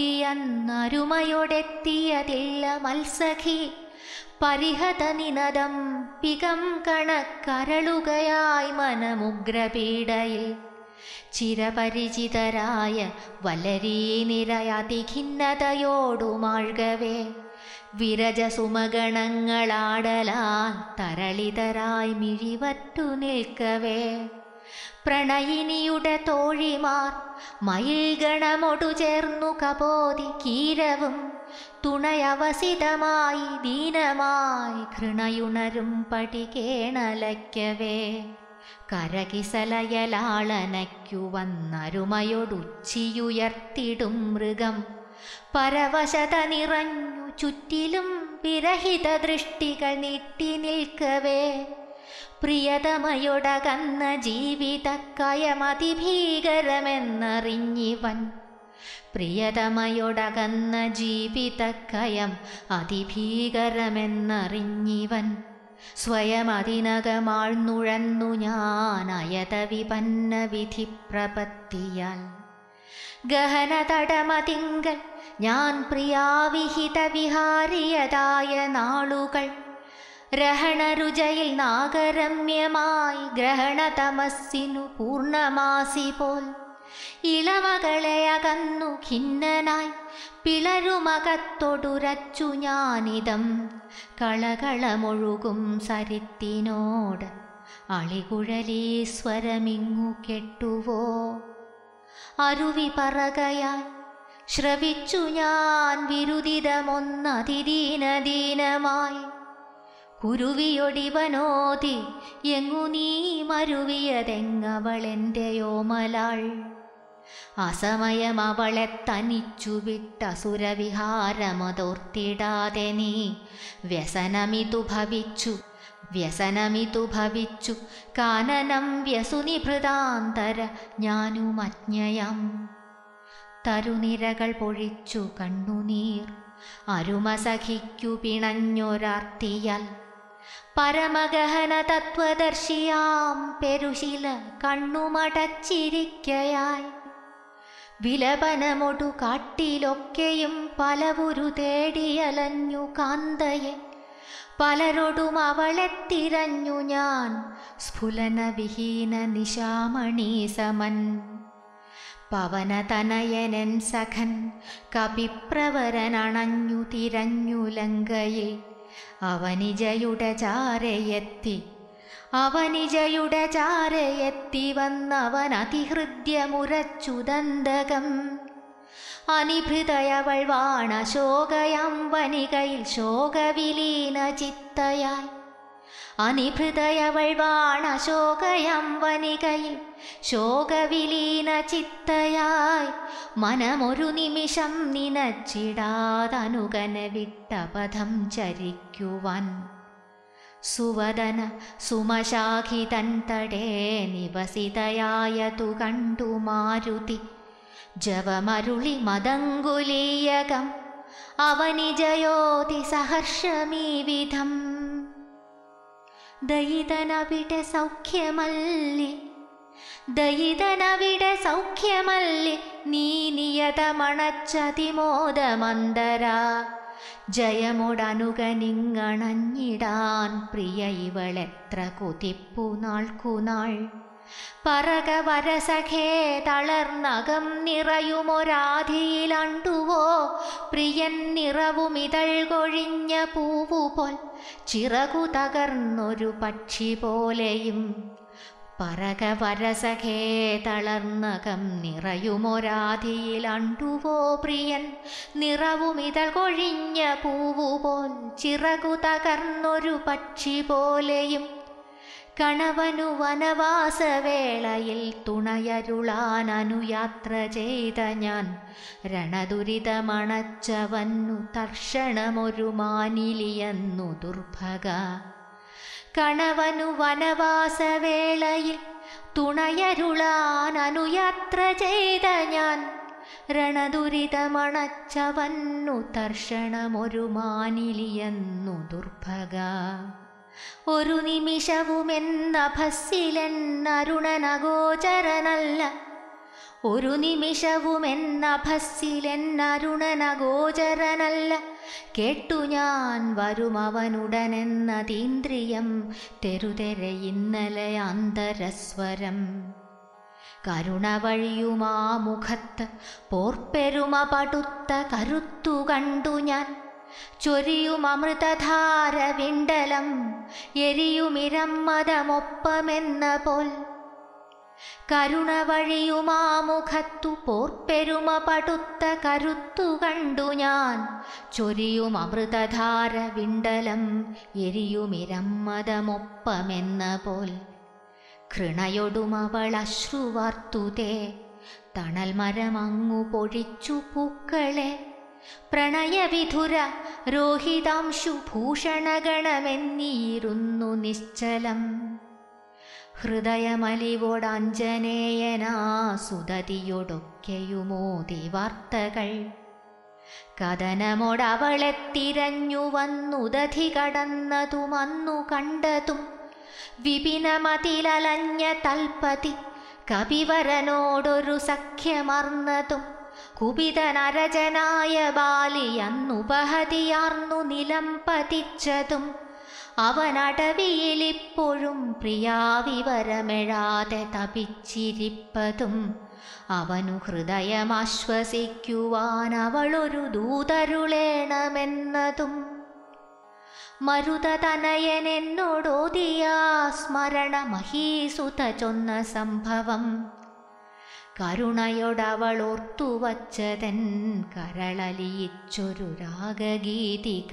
നോക്കിയന്നരുമയോടെത്തിയതില്ല മത്സഖി പരിഹത നിനദം പികം കണക്കരളുകയായി മനമുഗ്രപീഡയിൽ ചിരപരിചിതരായ വലരീ നിരയതിഖിന്നതയോടുമാഴ്കവേ വിരജസുമഗണങ്ങളാടലാൽ തരളിതരായി മിഴിവറ്റു നിൽക്കവേ പ്രണയിനിയുടെ തോഴിമാർ മയിൽ ഗണമൊടു ചേർന്നു കപോതി കീരവും തുണയവസിതമായി ദീനമായി ഘൃണയുണരും പടികേണലയ്ക്കവേ കരകിസലയലാളനയ്ക്കു വന്നരുമയൊടുച്ചിയുയർത്തിടും മൃഗം പരവശത നിറഞ്ഞു ചുറ്റിലും വിരഹിത ദൃഷ്ടികൾ നീട്ടി നിൽക്കവേ പ്രിയതമയൊടകന്ന ജീവിതക്കയമതിഭീകരമെന്നറിഞ്ഞിവൻ പ്രിയതമയൊടകന്ന ജീവിതക്കയം അതിഭീകരമെന്നറിഞ്ഞിവൻ സ്വയം അതിനകമാഴ്ന്നുഴന്നു ഞാൻ അയത വിപന്ന വിധി പ്രപത്തിയാൽ ഗഹന തടമതിങ്കൽ ഞാൻ പ്രിയാവിഹിത വിഹാരിയതായ നാളുകൾ രഹണരുചയിൽ നാഗരമ്യമായി ഗ്രഹണതമസ്സിനു പൂർണ്ണമാസി പോൽ ഇളമകളെ അകന്നു ഖിന്നനായി പിളരുമകത്തൊടുരച്ചു ഞാനിതം കളകളമൊഴുകും സരിത്തിനോട് അളികുഴലീശ്വരമിങ്ങു കെട്ടുവോ അരുവി പറകയാൽ ശ്രവിച്ചു ഞാൻ വിരുദിതമൊന്നതിദീനദീനമായി കുരുവിയൊടിവനോതി എങ്ങു നീ മരുവിയതെങ്ങവളെൻ്റെയോമലാൾ അസമയം അവളെ തനിച്ചു വിട്ട സുരവിഹാരമതോർത്തിടാതെ നീ വ്യസനമിതു ഭവിച്ചു വ്യസനമിതു ഭവിച്ചു കാനനം വ്യസുനിഭൃതാന്തര ഞാനുമജ്ഞയാം തരുനിരകൾ പൊഴിച്ചു കണ്ണുനീർ അരുമസഖിക്കു പിണഞ്ഞൊരാർത്തിയാൽ പരമഗഹന തത്വദർശിയാം പെരുശില കണ്ണുമടച്ചിരിക്കയായി വിലപനമൊടു കാട്ടിലൊക്കെയും പലവുരു തേടിയലഞ്ഞു കാന്തയെ പലരോടും അവളെ തിരഞ്ഞു ഞാൻ സ്ഫുലനവിഹീന നിശാമണി സമൻ പവനതനയനൻ സഖൻ കപിപ്രവരനണഞ്ഞു തിരഞ്ഞു ലങ്കയിൽ അവനിജയുടെ ചാരയെത്തി അവനിജയുടെ ചാരയെത്തി വന്നവൻ അതിഹൃദ്യമുരച്ചുദന്തകം അനിഭൃതയവൾ വാണ ശോകയം വനികയിൽ ശോകവിലീന ചിത്തയായി അനിഭൃതയവൾ വാണ ശോകയം വനികയിൽ ശോകവിലീന ചിത്തയായി മനമൊരു നിമിഷം നിനച്ചിടാതനുകന വിട്ട പദം ചരിക്കുവാൻ സുവദന സുമശാഖിതൻ തടേ നിവസിതയായതു കണ്ടു മാരുതി ജവമരുളി മദങ്കുലീയകം അവനിജയോതി സഹർഷമീ വിധം ദയിതനവിടെ സൗഖ്യമല്ലേ ദയിതനവിടെ സൗഖ്യമല്ലേ നീ നിയതമണച്ചതിമോദമന്തര ജയമോടനുകനിങ്ങണഞ്ഞിടാൻ പ്രിയ ഇവളെത്ര കുതിപ്പു നാൾക്കുനാൾ പറകവരസഖേ തളർന്നകം നിറയുമൊരാധിയിലണ്ടുവോ പ്രിയൻ നിറവുമിതൾ കൊഴിഞ്ഞ പൂവുപോൽ ചിറകു തകർന്നൊരു പക്ഷി പോലെയും പറകവരസഖേ തളർന്നകം നിറയുമൊരാധിയിലണ്ടുവോ പ്രിയൻ നിറവുമിതൾ കൊഴിഞ്ഞ പൂവുപോൽ ചിറകു തകർന്നൊരു പക്ഷി പോലെയും കണവനു വനവാസവേളയിൽ തുണയരുളാൻ അനുയാത്ര ചെയ്ത ഞാൻ രണദുരിതമണച്ചവന്നു തർഷണമൊരു മാനിലിയെന്നു ദുർഭഗ കണവനു വനവാസവേളയിൽ തുണയരുളാൻ അനുയാത്ര ചെയ്ത ഞാൻ രണദുരിതമണച്ചവന്നു തർഷണമൊരു മാനിലിയെന്നു ദുർഭഗ ഒരു നിമിഷവുമെന്ന ഭസ്സിലെന്നരുണനഗോചരനല്ല ഒരു നിമിഷവുമെന്നഭസ്സിലെന്നരുണനഗോചരനല്ല കേട്ടു ഞാൻ വരുമവനുടനെന്നതീന്ദ്രിയം തെരുതെര ഇന്നലെ അന്തരസ്വരം കരുണ വഴിയുമാ മുഖത്ത് പോർപ്പെരുമ പടുത്ത കരുത്തു കണ്ടു ഞാൻ ചൊരിയും അമൃതധാര വിണ്ടലം എരിയുമിരമ്മതമൊപ്പമെന്ന പോൽ കരുണ വഴിയുമാ മുഖത്തു പോർപ്പെരുമ പടുത്ത കരുത്തു കണ്ടു ഞാൻ ചൊരിയും അമൃതധാര വിണ്ടലം എരിയുമിരമ്മതമൊപ്പമെന്ന പോൽ കൃണയൊടുമവൾ അശ്രുവാർത്തുതേ തണൽ മരമങ്ങു പൊഴിച്ചു പൂക്കളെ പ്രണയവിധുര രോഹിതാംശു ഭൂഷണഗണമെന്നീരുന്നു നിശ്ചലം ഹൃദയമലിവോടഞ്ജനേയനാ സുതതിയൊടൊക്കെയുമോതി വാർത്തകൾ കഥനമോടവളെ തിരഞ്ഞു വന്നുദധി കടന്നതും അന്നു കണ്ടതും വിപിനമതിലലഞ്ഞ തൽപതി കപിവരനോടൊരു സഖ്യമർന്നതും കുപിതനരജനായ ബാലി അന്നുപഹതിയാർന്നു നിലം പതിച്ചതും അവനടവിയിലിപ്പോഴും പ്രിയാവിവരമെഴാതെ തപിച്ചിരിപ്പതും അവനു ഹൃദയമാശ്വസിക്കുവാൻ അവളൊരു ദൂതരുളേണമെന്നതും മരുതതനയനെന്നോടോതിയാ സ്മരണ മഹീസുത ചൊന്ന സംഭവം കരുണയോടവൾ ഓർത്തുവച്ചതൻ കരളലിയിച്ചൊരു രാഗഗീതിക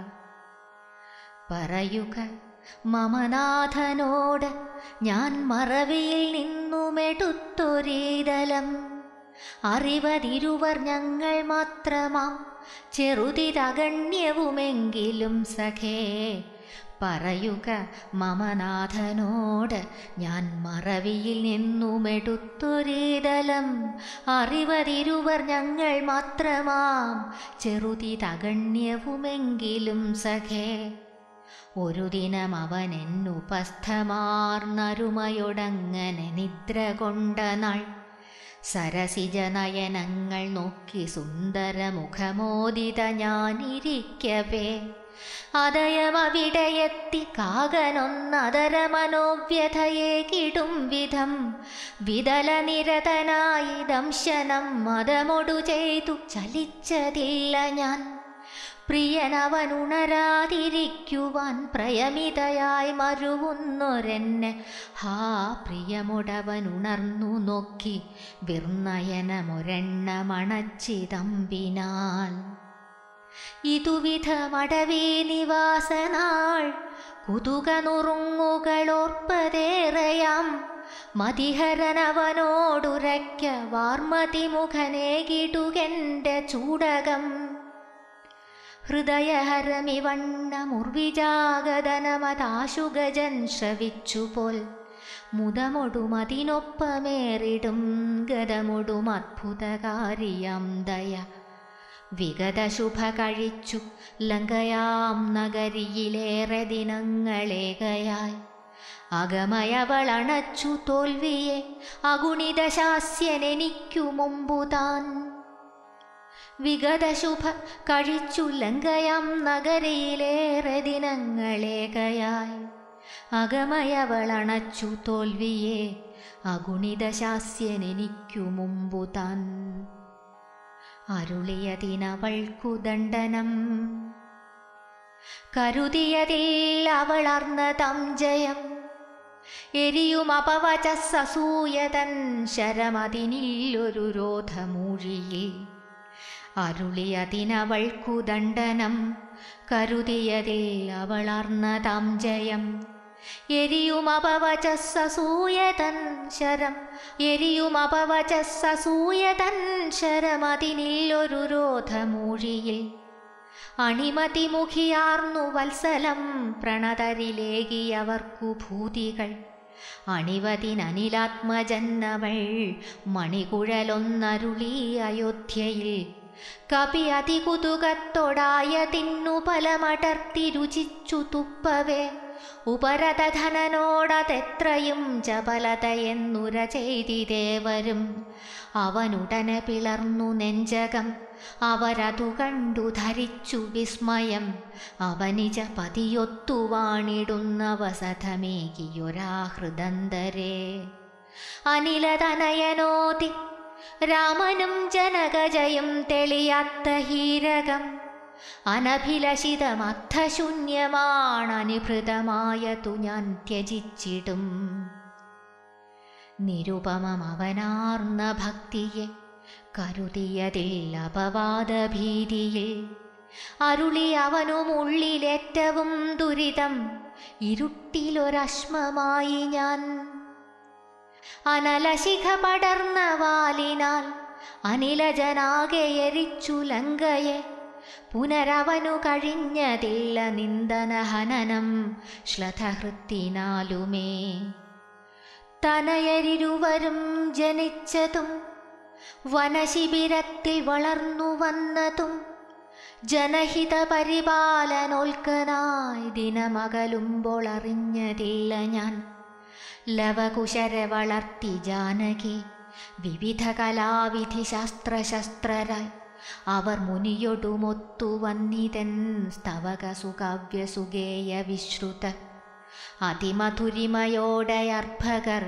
പറയുക മമനാഥനോട് ഞാൻ മറവിയിൽ നിന്നുമെടുത്തൊരീതലം അറിവതിരുവർ ഞങ്ങൾ മാത്രമാം ചെറുതിരഗണ്യവുമെങ്കിലും സഖേ പറയുക മമനാഥനോട് ഞാൻ മറവിയിൽ നിന്നുമെടുത്തൊരീതലം അറിവതിരുവർ ഞങ്ങൾ മാത്രമാം ചെറുതിരഗണ്യവുമെങ്കിലും സഖേ ഒരു ദിനം അവൻ എന്നുപസ്ഥമാർന്നരുമയൊടങ്ങനെ നിദ്ര കൊണ്ട നാൾ സരസിജ നയനങ്ങൾ നോക്കി സുന്ദരമുഖമോദിത ഞാനിരിക്കവേ അതയമവിടെയെത്തി കാകനൊന്നതര മനോവ്യഥയെ കിടും വിധം വിതലനിരതനായി ദംശനം മതമൊടു ചെയ്തു ചലിച്ചതില്ല ഞാൻ പ്രിയനവനുണരാതിരിക്കുവാൻ പ്രയമിതയായി മരുവുന്നൊരെന്നെ ഹാ പ്രിയമുടവനുണർന്നു നോക്കി വിർണയനമൊരെണ്ണമണച്ചിതമ്പിനാൽ ഇതുവിധമടവേ നിവാസനാൾ കുതുക നുറുങ്ങുകളോർപ്പതേറയാം മതിഹരനവനോടുരയ്ക്ക വാർമതിമുഖനേകിടുകെൻ്റെ ചൂടകം ഹൃദയഹരമിവണ്ണമുർവിജാഗതനമതാശുഗജൻ ശ്രവിച്ചുപോൽ മുതമൊടുമതിനൊപ്പമേറിടും ഗതമൊടും അത്ഭുതകാരിയാം ദയ വിഗതശുഭ കഴിച്ചു ലങ്കയാം നഗരിയിലേറെ ദിനങ്ങളേകയായി അകമയവളണച്ചു തോൽവിയെ അഗുണിത ശാസ്യനെനിക്കു മുമ്പു താൻ വിഗതശുഭ കഴിച്ചു ലങ്കയാം നഗരയിലേറെ ദിനങ്ങളേകയായി അകമയവളണച്ചു തോൽവിയെ അഗുണിത ശാസ്യനെനിക്കു മുമ്പു താൻ അരുളിയതിനവൾക്കു ദണ്ഡനം കരുതിയതിൽ അവളർന്നതം ജയം എരിയും അപവച സസൂയതൻ ശരമതിനില്ലൊരു രോധമൂഴിയിൽ അരുളിയതിനവൾക്കു ദണ്ഡനം കരുതിയതിൽ അവളർന്നതാം ജയം എരിയുമപവച സസൂയതൻ ശരം എരിയുമപവച സസൂയതൻ ശരമതിനില്ലൊരു രോധമൂഴിയിൽ അണിമതിമുഖിയാർന്നു വത്സലം പ്രണതരിലേകിയവർക്കു ഭൂതികൾ അണിവതിനനിലാത്മജന്നവൾ മണികുഴലൊന്നരുളി അയോധ്യയിൽ കപി അതികുതുകത്തൊടായ തിന്നു പലമടർത്തി രുചിച്ചു തുപ്പവേ ഉപരതധനനോടതെത്രയും ചപലതയെന്നുര ചെയ്തിദേവരും അവനുടനെ പിളർന്നു നെഞ്ചകം അവരതു കണ്ടു ധരിച്ചു വിസ്മയം അവനിജ പതിയൊത്തുവാണിടുന്ന വസതമേകിയൊരാഹൃദന്തരേ അനിലതനയനോതി രാമനും ജനകജയും തെളിയാത്ത ഹീരകം അനഭിലഷിതമർത്ഥശൂന്യമാണനുഭൃതമായതു ഞാൻ ത്യജിച്ചിടും നിരുപമം അവനാർന്ന ഭക്തിയെ കരുതിയതിൽ അപവാദഭീതിയിൽ അരുളി അവനും ഉള്ളിലേറ്റവും ദുരിതം ഇരുട്ടിലൊരശ്മമായി ഞാൻ അനലശിഖ പടർന്ന വാലിനാൽ അനിലജനാകെ എരിച്ചു ലങ്കയെ പുനരവനു കഴിഞ്ഞതില്ല നിന്ദനഹനനം ശ്ലഥഹൃത്തിനാലുമേ തനയരിരുവരും ജനിച്ചതും വനശിബിരത്തിൽ വളർന്നു വന്നതും ജനഹിത പരിപാലനോൽക്കനായി ദിനമകലുമ്പോൾ അറിഞ്ഞതില്ല ഞാൻ ലവകുശര വളർത്തി ജാനകി വിവിധ കലാവിധി ശാസ്ത്രശസ്ത്രരായി അവർ മുനിയൊടുമൊത്തു വന്നിതൻ സ്തവക സുകാവ്യസുഗേയ വിശ്രുത അതിമധുരിമയോടെ അർഭകർ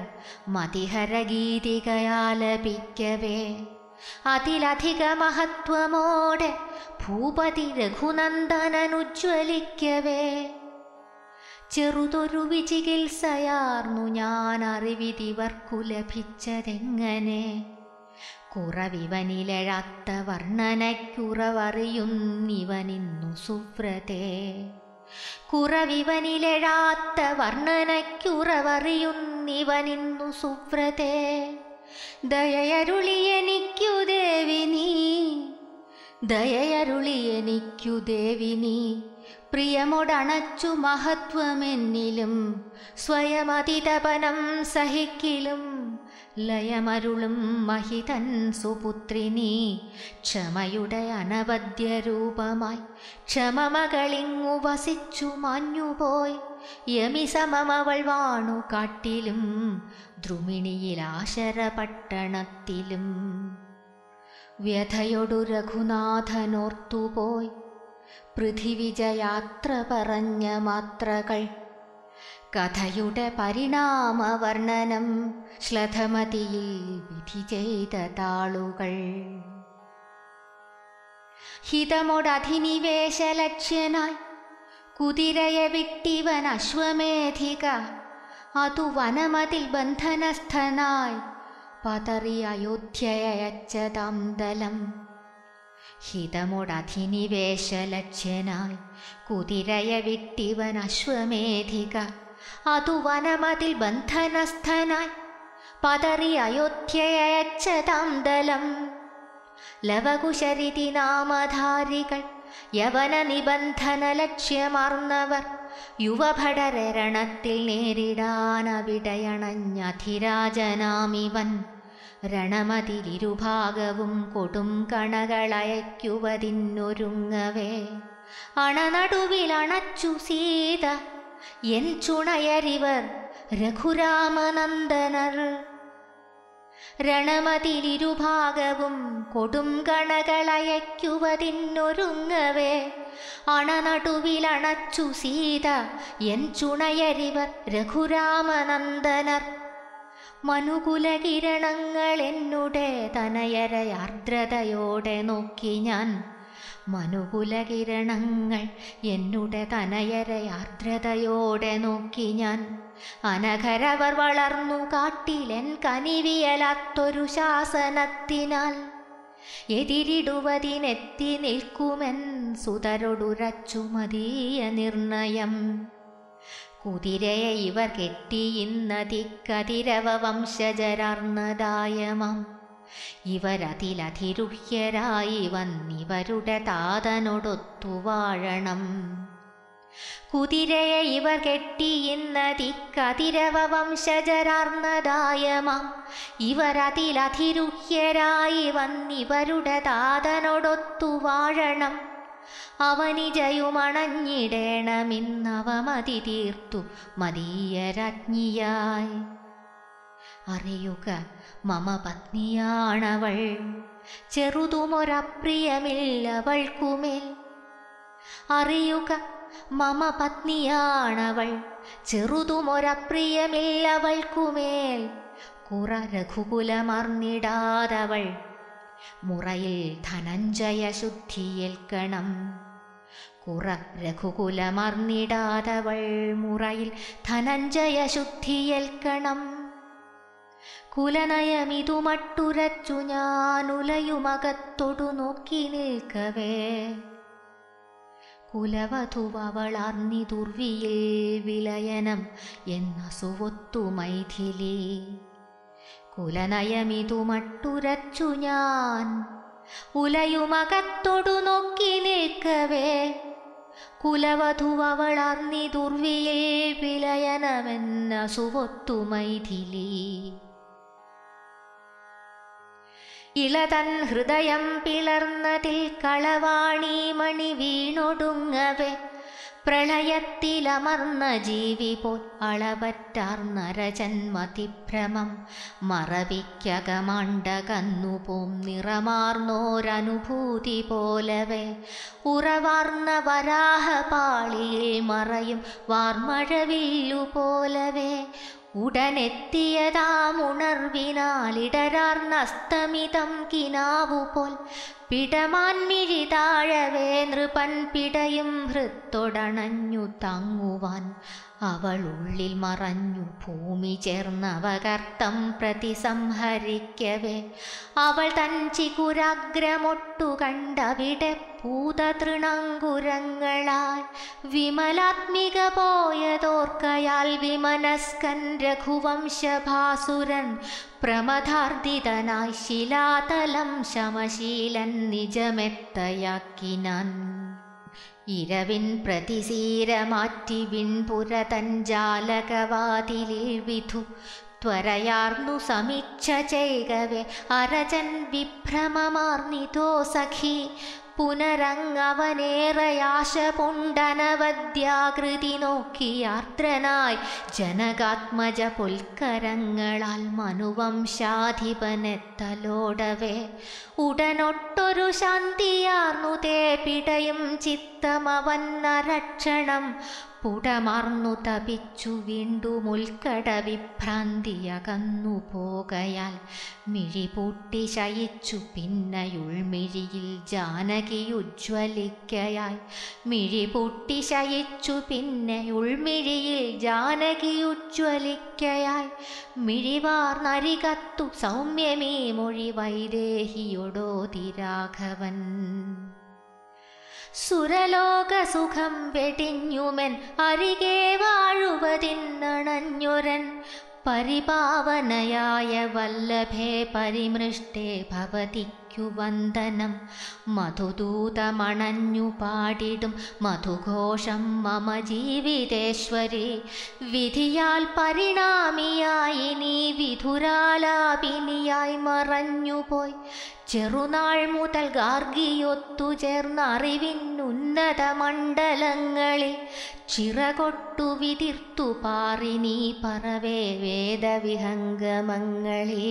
മതിഹരഗീതികയാലപിക്കവേ അതിലധിക മഹത്വമോടെ ഭൂപതി രഘുനന്ദനനുജ്വലിക്കവേ ചെറുതൊരു വിചികിത്സയാർന്നു ഞാൻ അറിവിതിവർക്കു ലഭിച്ചതെങ്ങനെ കുറവിവനിലെഴാത്ത വർണ്ണനയ്ക്കുറവറിയുന്നിവനിന്നു സുവ്രതേ കുറവിവനിലെഴാത്ത വർണ്ണനയ്ക്കുറവറിയുന്നിവനിന്നു സുവ്രതേ ദയയരുളിയെനിക്കു ദേവി നീ ദയയരുളിയെനിക്കു ദേവി നീ പ്രിയമൊടണച്ചു മഹത്വമെന്നിലും സ്വയമതിതപനം സഹിക്കിലും ലയമരുളും മഹിതൻ സുപുത്രിനി ക്ഷമയുടെ അനവദ്യ രൂപമായി ക്ഷമമകളിങ്ങു വസിച്ചു മാഞ്ഞുപോയി യമി സമമവൾ വാണു കാട്ടിലും ദ്രുമിണിയിലാശര പട്ടണത്തിലും വ്യഥയൊടു രഘുനാഥനോർത്തുപോയി പൃഥിവിജയാത്ര പറഞ്ഞ മാത്രകൾ കഥയുടെ പരിണാമവർണ്ണനം ശ്ലഥമതിയിൽ വിധി ചെയ്ത താളുകൾ ഹിതമൊടധിനിവേശലക്ഷ്യനായി കുതിരയെ വിട്ടിവൻ അശ്വമേധിക അതു വനമതിൽ ബന്ധനസ്ഥനായി പതറി അയോധ്യയച്ചതാം ദലം ഹിതമൊടധിനിവേശലക്ഷ്യനായി കുതിരയെ വിട്ടിവൻ അശ്വമേധിക അതു വനമതിൽ ബന്ധനസ്ഥനായി പതറി അയോധ്യയച്ചതാം ദലം ലവകുശരിതി നാമധാരികൾ യവന നിബന്ധന ലക്ഷ്യമാർന്നവർ യുവഭടരണത്തിൽ നേരിടാനവിടയണഞ്ഞധിരാജനാമിവൻ രണമതിലിരുഭാഗവും കൊടും കണകളയക്കുവതിന്നൊരുങ്ങവേ അണനടുവിലണച്ചു സീത എൻ ചുണയരിവർ രഘുരാമനന്ദനർ രണമതിലിരുഭാഗവും കൊടും കണകളയക്കുവതിന്നൊരുങ്ങവേ അണനടുവിലണച്ചു സീത എൻ ചുണയരിവർ രഘുരാമനന്ദനർ മനുകുലകിരണങ്ങൾ എന്നുടെ തനയരയാർദ്രതയോടെ നോക്കി ഞാൻ മനുകുലകിരണങ്ങൾ എന്നുടെ തനയരയാർദ്രതയോടെ നോക്കി ഞാൻ അനഘരവർ വളർന്നു കാട്ടിലെൻ കനിവിയലാത്തൊരു ശാസനത്തിനാൽ എതിരിടുവതിനെത്തി നിൽക്കുമെൻ സുതരൊടുരച്ചു മതീയ നിർണയം കുതിരയെ ഇവർ കെട്ടിയിന്നതിക്കതിരവ വംശജരാർന്നതായമം ഇവരതിലധിരുഹ്യരായി വന്നിവരുടെ താതനൊടൊത്തു വാഴണം കുതിരയെ ഇവർ കെട്ടിയിന്നതിക്കതിരവ വംശജരാർന്നതായമം ഇവരതിലധിരുഹ്യരായി വന്നിവരുടെ താതനൊടൊത്തു വാഴണം അവനിജയുമണഞ്ഞിടേണമിന്നവമതി തീർത്തു മദീയരജ്ഞിയായി അറിയുക മമ പത്നിയാണവൾ ചെറുതുമൊരപ്രിയമില്ലവൾക്കുമേൽ അറിയുക മമ പത്നിയാണവൾ ചെറുതുമൊരപ്രിയമില്ലവൾക്കുമേൽ കുറ രഘുകുലമർന്നിടാതവൾ മുറയിൽ ധനഞ്ജയ ശുദ്ധിയേൽക്കണം കുറ രഘുകുലമർന്നിടാതവൾ മുറയിൽ ധനഞ്ജയ ശുദ്ധിയേൽക്കണം കുലനയമിതു മട്ടുരച്ചു ഞാനുലയുമകത്തൊടു നോക്കി നിൽക്കവേ കുലവധുവളർന്നി ദുർവിയിൽ വിലയനം എന്ന സുവൊത്തു മൈഥിലി കുലനയമിതു മട്ടുരച്ചു ഞാൻ ഉലയുമകത്തൊടു നോക്കി നിൽക്കവേ കുലവധുവളർന്നി ദുർവിയിൽ വിലയനമെന്ന സുവൊത്തു മൈഥിലി ഇളതൻ ഹൃദയം പിളർന്നതിൽ കളവാണി മണി വീണൊടുങ്ങവേ പ്രളയത്തിലമർന്ന ജീവി പോൽ അളവറ്റാർന്നരജന്മതിഭ്രമം മറവിക്കകമാണ്ടകന്നുപോം നിറമാർന്നോരനുഭൂതി പോലവേ ഉറവാർന്ന വരാഹപാളിയിൽ മറയും വാർമഴവില്ലു പോലവേ ഉടനെത്തിയതാമുണർവിനാലിടരാർന്നസ്തമിതം കിനാവുപോൽ പിടമാൻമിഴി താഴവേ നൃപൻ പിടയും ഹൃത്തൊടണഞ്ഞു താങ്ങുവാൻ അവൾ ഉള്ളിൽ മറഞ്ഞു ഭൂമി ചേർന്നവകർത്തം പ്രതി സംഹരിക്കവേ അവൾ തൻ ചികുരാഗ്രമൊട്ടു കണ്ടവിടെ ഭൂതതൃണങ്കുരങ്ങളാൽ വിമലാത്മിക പോയതോർക്കയാൽ വിമനസ്കൻ രഘുവംശഭാസുരൻ പ്രമദാർദിതനായി ശിലാതലം ശമശീലൻ നിജമെത്തയാക്കിനാൻ ഇരവിൻ പ്രതിസീരമാറ്റി വിൺപുരതൻ ജാലകവാതിലിൽ വിധു ത്വരയാർന്നു സമീക്ഷ ചെയ്കവേ അരജൻ വിഭ്രമമാർന്നിതോ സഖി പുനരങ്ങവനേറയാശ പുണ്ടനവദ്യാകൃതി നോക്കിയാർദ്രനായി ജനകാത്മജ പുൽക്കരങ്ങളാൽ മനുവംശാധിപനെത്തലോടവേ ഉടനൊട്ടൊരു ശാന്തിയാർന്നു തേ പിടയും ചിത്തമവന്നരക്ഷണം പുടമാർന്നു തപിച്ചു വീണ്ടും ഉൽക്കട വിഭ്രാന്തിയകന്നു പോകയാൽ മിഴിപൂട്ടി ശയിച്ചു പിന്നയുൾമിഴിയിൽ ജാനകി ഉജ്ജ്വലിക്കയായി മിഴിപൂട്ടി ശയിച്ചു പിന്നെ ഉൾമിഴിയിൽ ജാനകി ഉജ്ജ്വലിക്കയായി മിഴിവാർന്നരികത്തു സൗമ്യമീ മൊഴി വൈദേഹിയൊടോതി രാഘവൻ സുരലോകസുഖം വെടിഞ്ഞുമെൻ അരികെ വാഴുവതിന്നണഞ്ഞൊരൻ പരിപാവനയായ വല്ലഭേ പരിമൃഷ്ടേ ഭവതിക്കു വന്ദനം മധുദൂതമണഞ്ഞു പാടിടും മധുഘോഷം മമ ജീവിതേശ്വരി വിധിയാൽ പരിണാമിയായി നീ വിധുരാലാപിനിയായി മറഞ്ഞുപോയി ചെറുനാൾ മുതൽ ഗാർഗിയൊത്തു ചേർന്ന അറിവിനുന്നത മണ്ഡലങ്ങളിൽ ചിറകൊട്ടു വിതിർത്തു പാറി നീ പറവേ വേദവിഹംഗമങ്ങളിൽ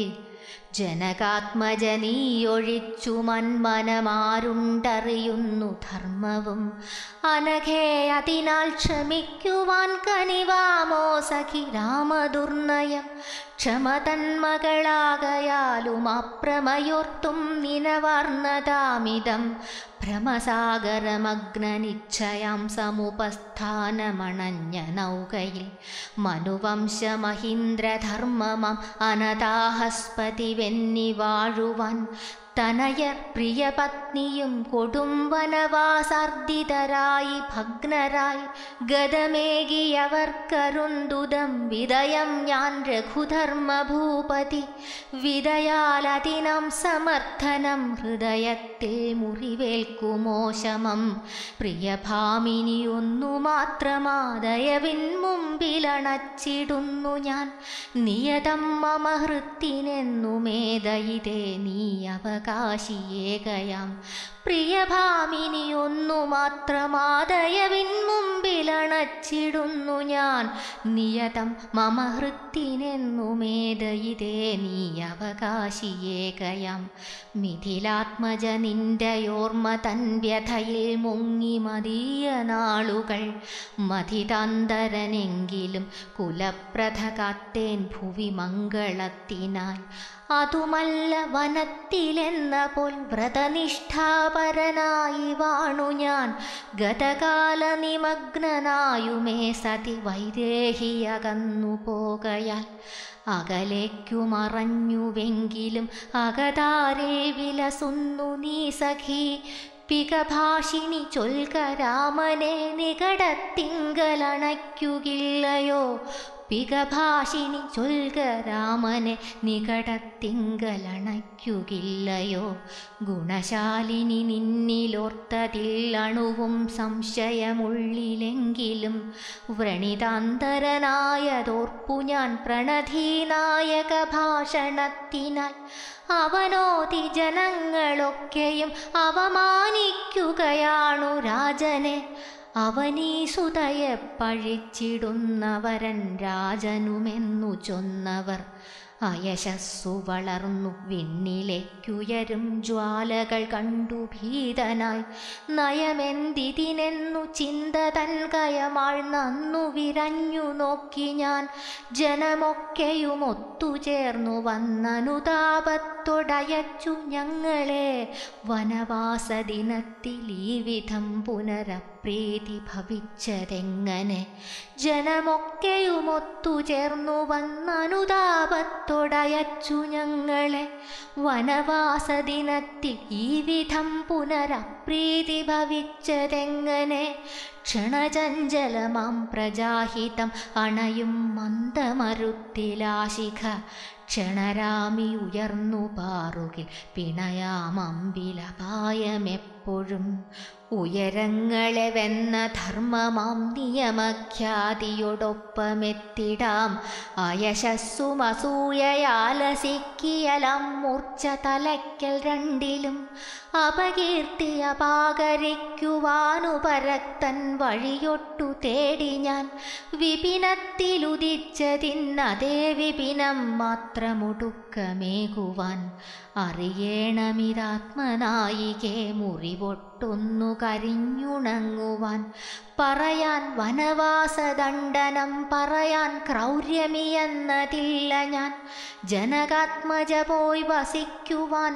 ജനകാത്മജനീയൊഴിച്ചു മന്മനമാരുണ്ടറിയുന്നു ധർമ്മവും അനഘേ അതിനാൽ ക്ഷമിക്കുവാൻ കനിവാമോ സഖി രാമദുർനയം ക്ഷമതന്മകളാകയാലും അപ്രമയോർത്തും നിനവർന്നതാമിതം ഭ്രമസാഗരമഗ്നനിച്ഛയാം സമുപസ്ഥാനമണഞ്ഞ നൗകയിൽ മനുവംശമഹീന്ദ്രധർമ്മമാം അനതാഹസ്പതി വെന്നി വാഴുവാൻ തനയർ പ്രിയപത്നിയും കൊടുംവനവാസാർദ്ദിതരായി ഭഗ്നരായി ഗതമേകിയവർക്കരുന്തുതം വിദയം ഞാൻ രഘുധർമ്മഭൂപതി വിദയാലതിനം സമർത്ഥനം ഹൃദയത്തിൽ മുറിവേൽക്കുമോ ശമം പ്രിയഭാമിനിയൊന്നു മാത്രമാദയവിൻ മുമ്പിലണച്ചിടുന്നു ഞാൻ നിയതം മമ ഹൃത്തിനെന്നുമേതയിതേ നീ അവക അവകാശിയേകയാം പ്രിയഭാമിനിയൊന്നു മാത്രമാദയവിൻ മുമ്പിലണച്ചിടുന്നു ഞാൻ നിയതം മമ ഹൃത്തിനെന്നുമേതയിതേ നീ അവകാശിയേകയാം മിഥിലാത്മജ നിന്റെ ഓർമ്മ തൻ വ്യഥയിൽ മുങ്ങി മതിയ നാളുകൾ മതിതാന്തരനെങ്കിലും കുലപ്രഥ കാത്തേൻ ഭുവി മംഗളത്തിനായി അതുമല്ല വനത്തിലെന്ന പോൽ വ്രതനിഷ്ഠാപരനായി വാണു ഞാൻ ഗതകാല നിമഗ്നനായുമേ സതി വൈദേഹിയകന്നു പോകയാൽ അകലേക്കു മറഞ്ഞുവെങ്കിലും അകതാരേ വിലസുന്നു നീ സഖി പികഭാഷിണി ചൊൽക രാമനെ നികടത്തിങ്കലണയ്ക്കുകില്ലയോ പികഭാഷിണി ചൊൽക രാമനെ നികടത്തിങ്കലണയ്ക്കുകില്ലയോ ഗുണശാലിനി നിന്നിലോർത്തതിൽ അണുവും സംശയമുള്ളിലെങ്കിലും വ്രണിതാന്തരനായതോർപ്പു ഞാൻ പ്രണധീനായക ഭാഷണത്തിനാൽ അവനോതി ജനങ്ങളൊക്കെയും അവമാനിക്കുകയാണു രാജനെ അവനീസുതയെ പഴിച്ചിടുന്നവരൻ രാജനുമെന്നു ചൊന്നവർ അയശസ്സു വളർന്നു വിണ്ണിലേക്കുയരും ജ്വാലകൾ കണ്ടു ഭീതനായി നയമെന്തിതിനെന്നു ചിന്ത തൻ കയമാഴ്ന്നു വിരഞ്ഞു നോക്കി ഞാൻ ജനമൊക്കെയും ഒത്തുചേർന്നു വന്നനുതാപത്തൊടയച്ചു ഞങ്ങളെ വനവാസ ദിനത്തിൽ ഈ വിധം പുനരപ്രീതി ഭവിച്ചതെങ്ങനെ ജനമൊക്കെയും ഒത്തുചേർന്നു വന്നനുതാപത്തൊടയച്ചു ഞങ്ങളെ വനവാസ ദിനത്തിൽ ഈ വിധം പുനരപ്രീതി ഭവിച്ചതെങ്ങനെ ക്ഷണചഞ്ചലമാം പ്രജാഹിതം അണയും മന്ദമരുത്തിലാശിഖ ക്ഷണരാമി ഉയർന്നു പാറുകിൽ പിണയാമമ്പിലപായമെപ്പോഴും ഉയരങ്ങളെ വെന്ന ധർമ്മമാം നിയമഖ്യാതിയോടൊപ്പമെത്തിടാം അയശസ്സുമസൂയയാലസിക്കിയലം മൂർച്ച തലയ്ക്കൽ രണ്ടിലും അപകീർത്തി അപാകരിക്കുവാനു പരക്തൻ വഴിയൊട്ടു തേടി ഞാൻ വിപിനത്തിലുദിച്ചതിന്നതേ വിപിനം മാത്രമൊടുക്കമേകുവാൻ അറിയേണമിതാത്മനായികെ മുറിവൊട്ടൊന്നു കരിഞ്ഞുണങ്ങുവാൻ പറയാൻ വനവാസദണ്ഡനം പറയാൻ ക്രൗര്യമിയെന്നതില്ല ഞാൻ ജനകാത്മജ പോയി വസിക്കുവാൻ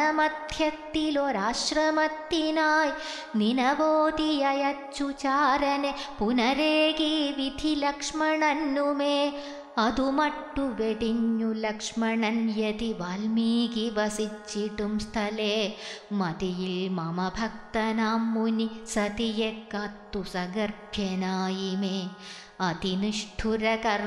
വനമധ്യത്തിലൊരാശ്രമത്തിനായി നിനവോതിയച്ചു ചാരനെ പുനരേകി വിധി ലക്ഷ്മണനുമേ അതുമട്ടു വെടിഞ്ഞു ലക്ഷ്മണൻ യതി വാൽമീകി വസിച്ചിട്ടും സ്ഥലേ മതിയിൽ മമ ഭക്തനാം മുനി സതിയെ കാത്തു സഗർഭ്യനായി മേ അതിനിഷ്ഠുര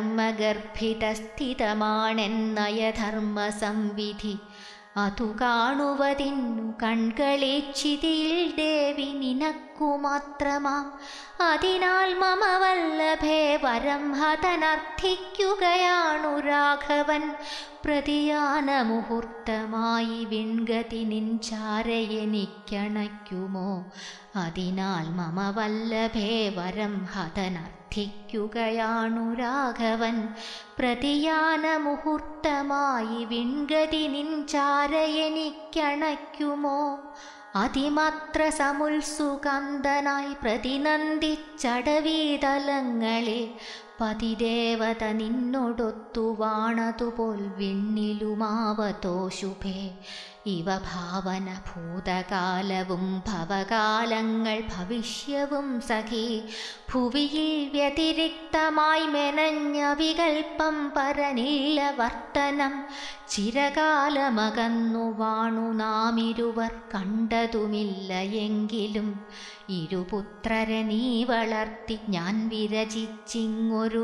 കർമ്മഗർഭിതസ്ഥിതമാണെന്നയധർമ്മ സംവിധി അതു കാണുവതിന്നു കൺകളേച്ചിതിയിൽ ദേവി നിനക്കു മാത്രമാം അതിനാൽ മമ വല്ലഭേ വരം ഹതനർത്ഥിക്കുകയാണു രാഘവൻ പ്രതിയാന മുഹൂർത്തമായി വിൺഗതി നിൻചാരയെനിക്കണയ്ക്കുമോ അതിനാൽ മമ വല്ലഭേ വരം ഹതനർത്ഥിക്കുകയാണു രാഘവൻ പ്രതിയാന മുഹൂർത്തമായി വിൺഗതി നിൻചാരയെനിക്കണയ്ക്കുമോ അതിമാത്ര സമുത്സുകന്ദനായി പ്രതിനന്ദിച്ചടവീതലങ്ങളെ പതിദേവത നിന്നൊടൊത്തു വാണതുപോൽ വിണ്ണിലുമാവതോ ശുഭേ ഇവ ഭാവന ഭൂതകാലവും ഭവകാലങ്ങൾ ഭവിഷ്യവും സഖി ഭുവിയിൽ വ്യതിരിക്തമായി മെനഞ്ഞ വികൽപ്പം പരനില്ല വർത്തനം ചിരകാലമകന്നു വാണു നാം ഇരുവർ കണ്ടതുമില്ല എങ്കിലും ഇരുപുത്രരെ നീ വളർത്തി ഞാൻ വിരചിച്ചിങ്ങൊരു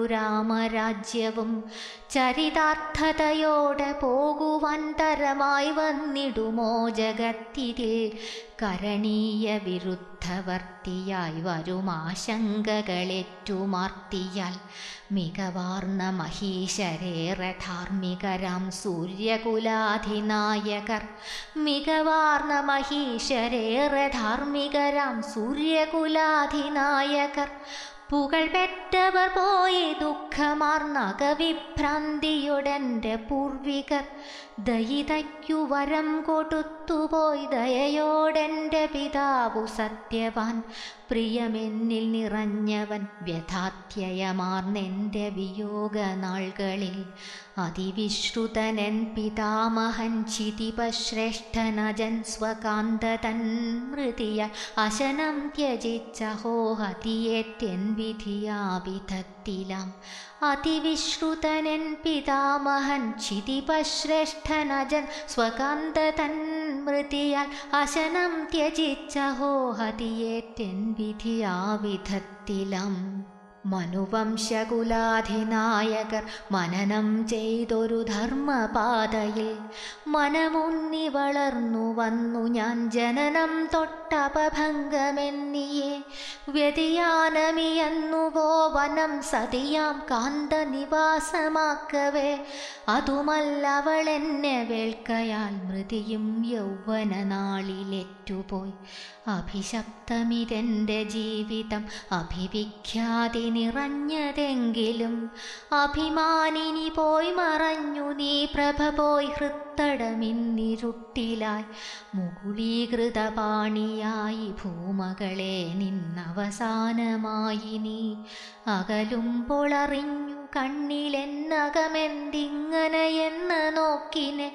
രാമരാജ്യവും ചരിതാർത്ഥതയോടെ പോകുവാൻ തരമായി വന്നിടും വാണിടുമോ ജഗത്തിതിൽ കരണീയ വിരുദ്ധവർത്തിയായി വരും ആശങ്കകളേറ്റുമാർത്തിയാൽ മികവാർന്ന മഹീശരേറെ ധാർമ്മികരാം സൂര്യകുലാധിനായകർ മികവാർന്ന മഹീശരേറെ ധാർമ്മികരാം സൂര്യകുലാധിനായകർ പുകൾ പെറ്റവർ പോയി ദുഃഖമാർന്ന കവിഭ്രാന്തിയുടെൻ്റെ പൂർവികർ ദയിതയ്ക്കു വരം കൊടുത്തുപോയി ദയയോടെൻ്റെ പിതാവു സത്യവാൻ പ്രിയമെന്നിൽ നിറഞ്ഞവൻ വ്യഥാത്യയമാർന്നെൻ്റെ വിയോഗ നാൾകളിൽ അതിവിശ്രുതനൻ പിതാമഹൻ ചിതിപശ്രേഷ്ഠനജൻ സ്വകാന്തതൻ മൃതിയ അശനം ത്യജിച്ചഹോ ഹതിയേറ്റൻ വിധിയാവിധത്തിലാം അതിവിശ്രുതനൻ പിതാമഹൻ ക്ഷിതിപശ്രേഷ്ഠനജൻ സ്വകാന്തതൻ മൃതിയാൽ അശനം ത്യജിച്ചഹോ ഹതിയേറ്റൻ വിധിയാവിധത്തിലാം മനുവംശകുലാധിനായകർ മനനം ചെയ്തൊരു ധർമ്മപാതയിൽ മനമുന്നി വളർന്നു വന്നു ഞാൻ ജനനം തൊട്ടപഭംഗമെന്നിയെ വ്യതിയാനമിയന്നുവോ വനം സതിയാം കാന്ത നിവാസമാക്കവേ അതുമല്ലവളെന്നെ വേൾക്കയാൽ മൃതിയും യൗവന നാളിലെറ്റുപോയി അഭിശപ്തമിതെൻ്റെ ജീവിതം അഭിവിഖ്യാതി നിറഞ്ഞതെങ്കിലും അഭിമാനിനി പോയി മറഞ്ഞു നീ പ്രഭ പോയി ഹൃത്തടമിന്നിരുട്ടിലായി മുകുളീകൃതപാണിയായി ഭൂമകളെ നിന്നവസാനമായി നീ അകലുമ്പോൾ അറിഞ്ഞു കണ്ണിലെന്നകമെന്തിങ്ങനെയെന്ന് നോക്കിനെ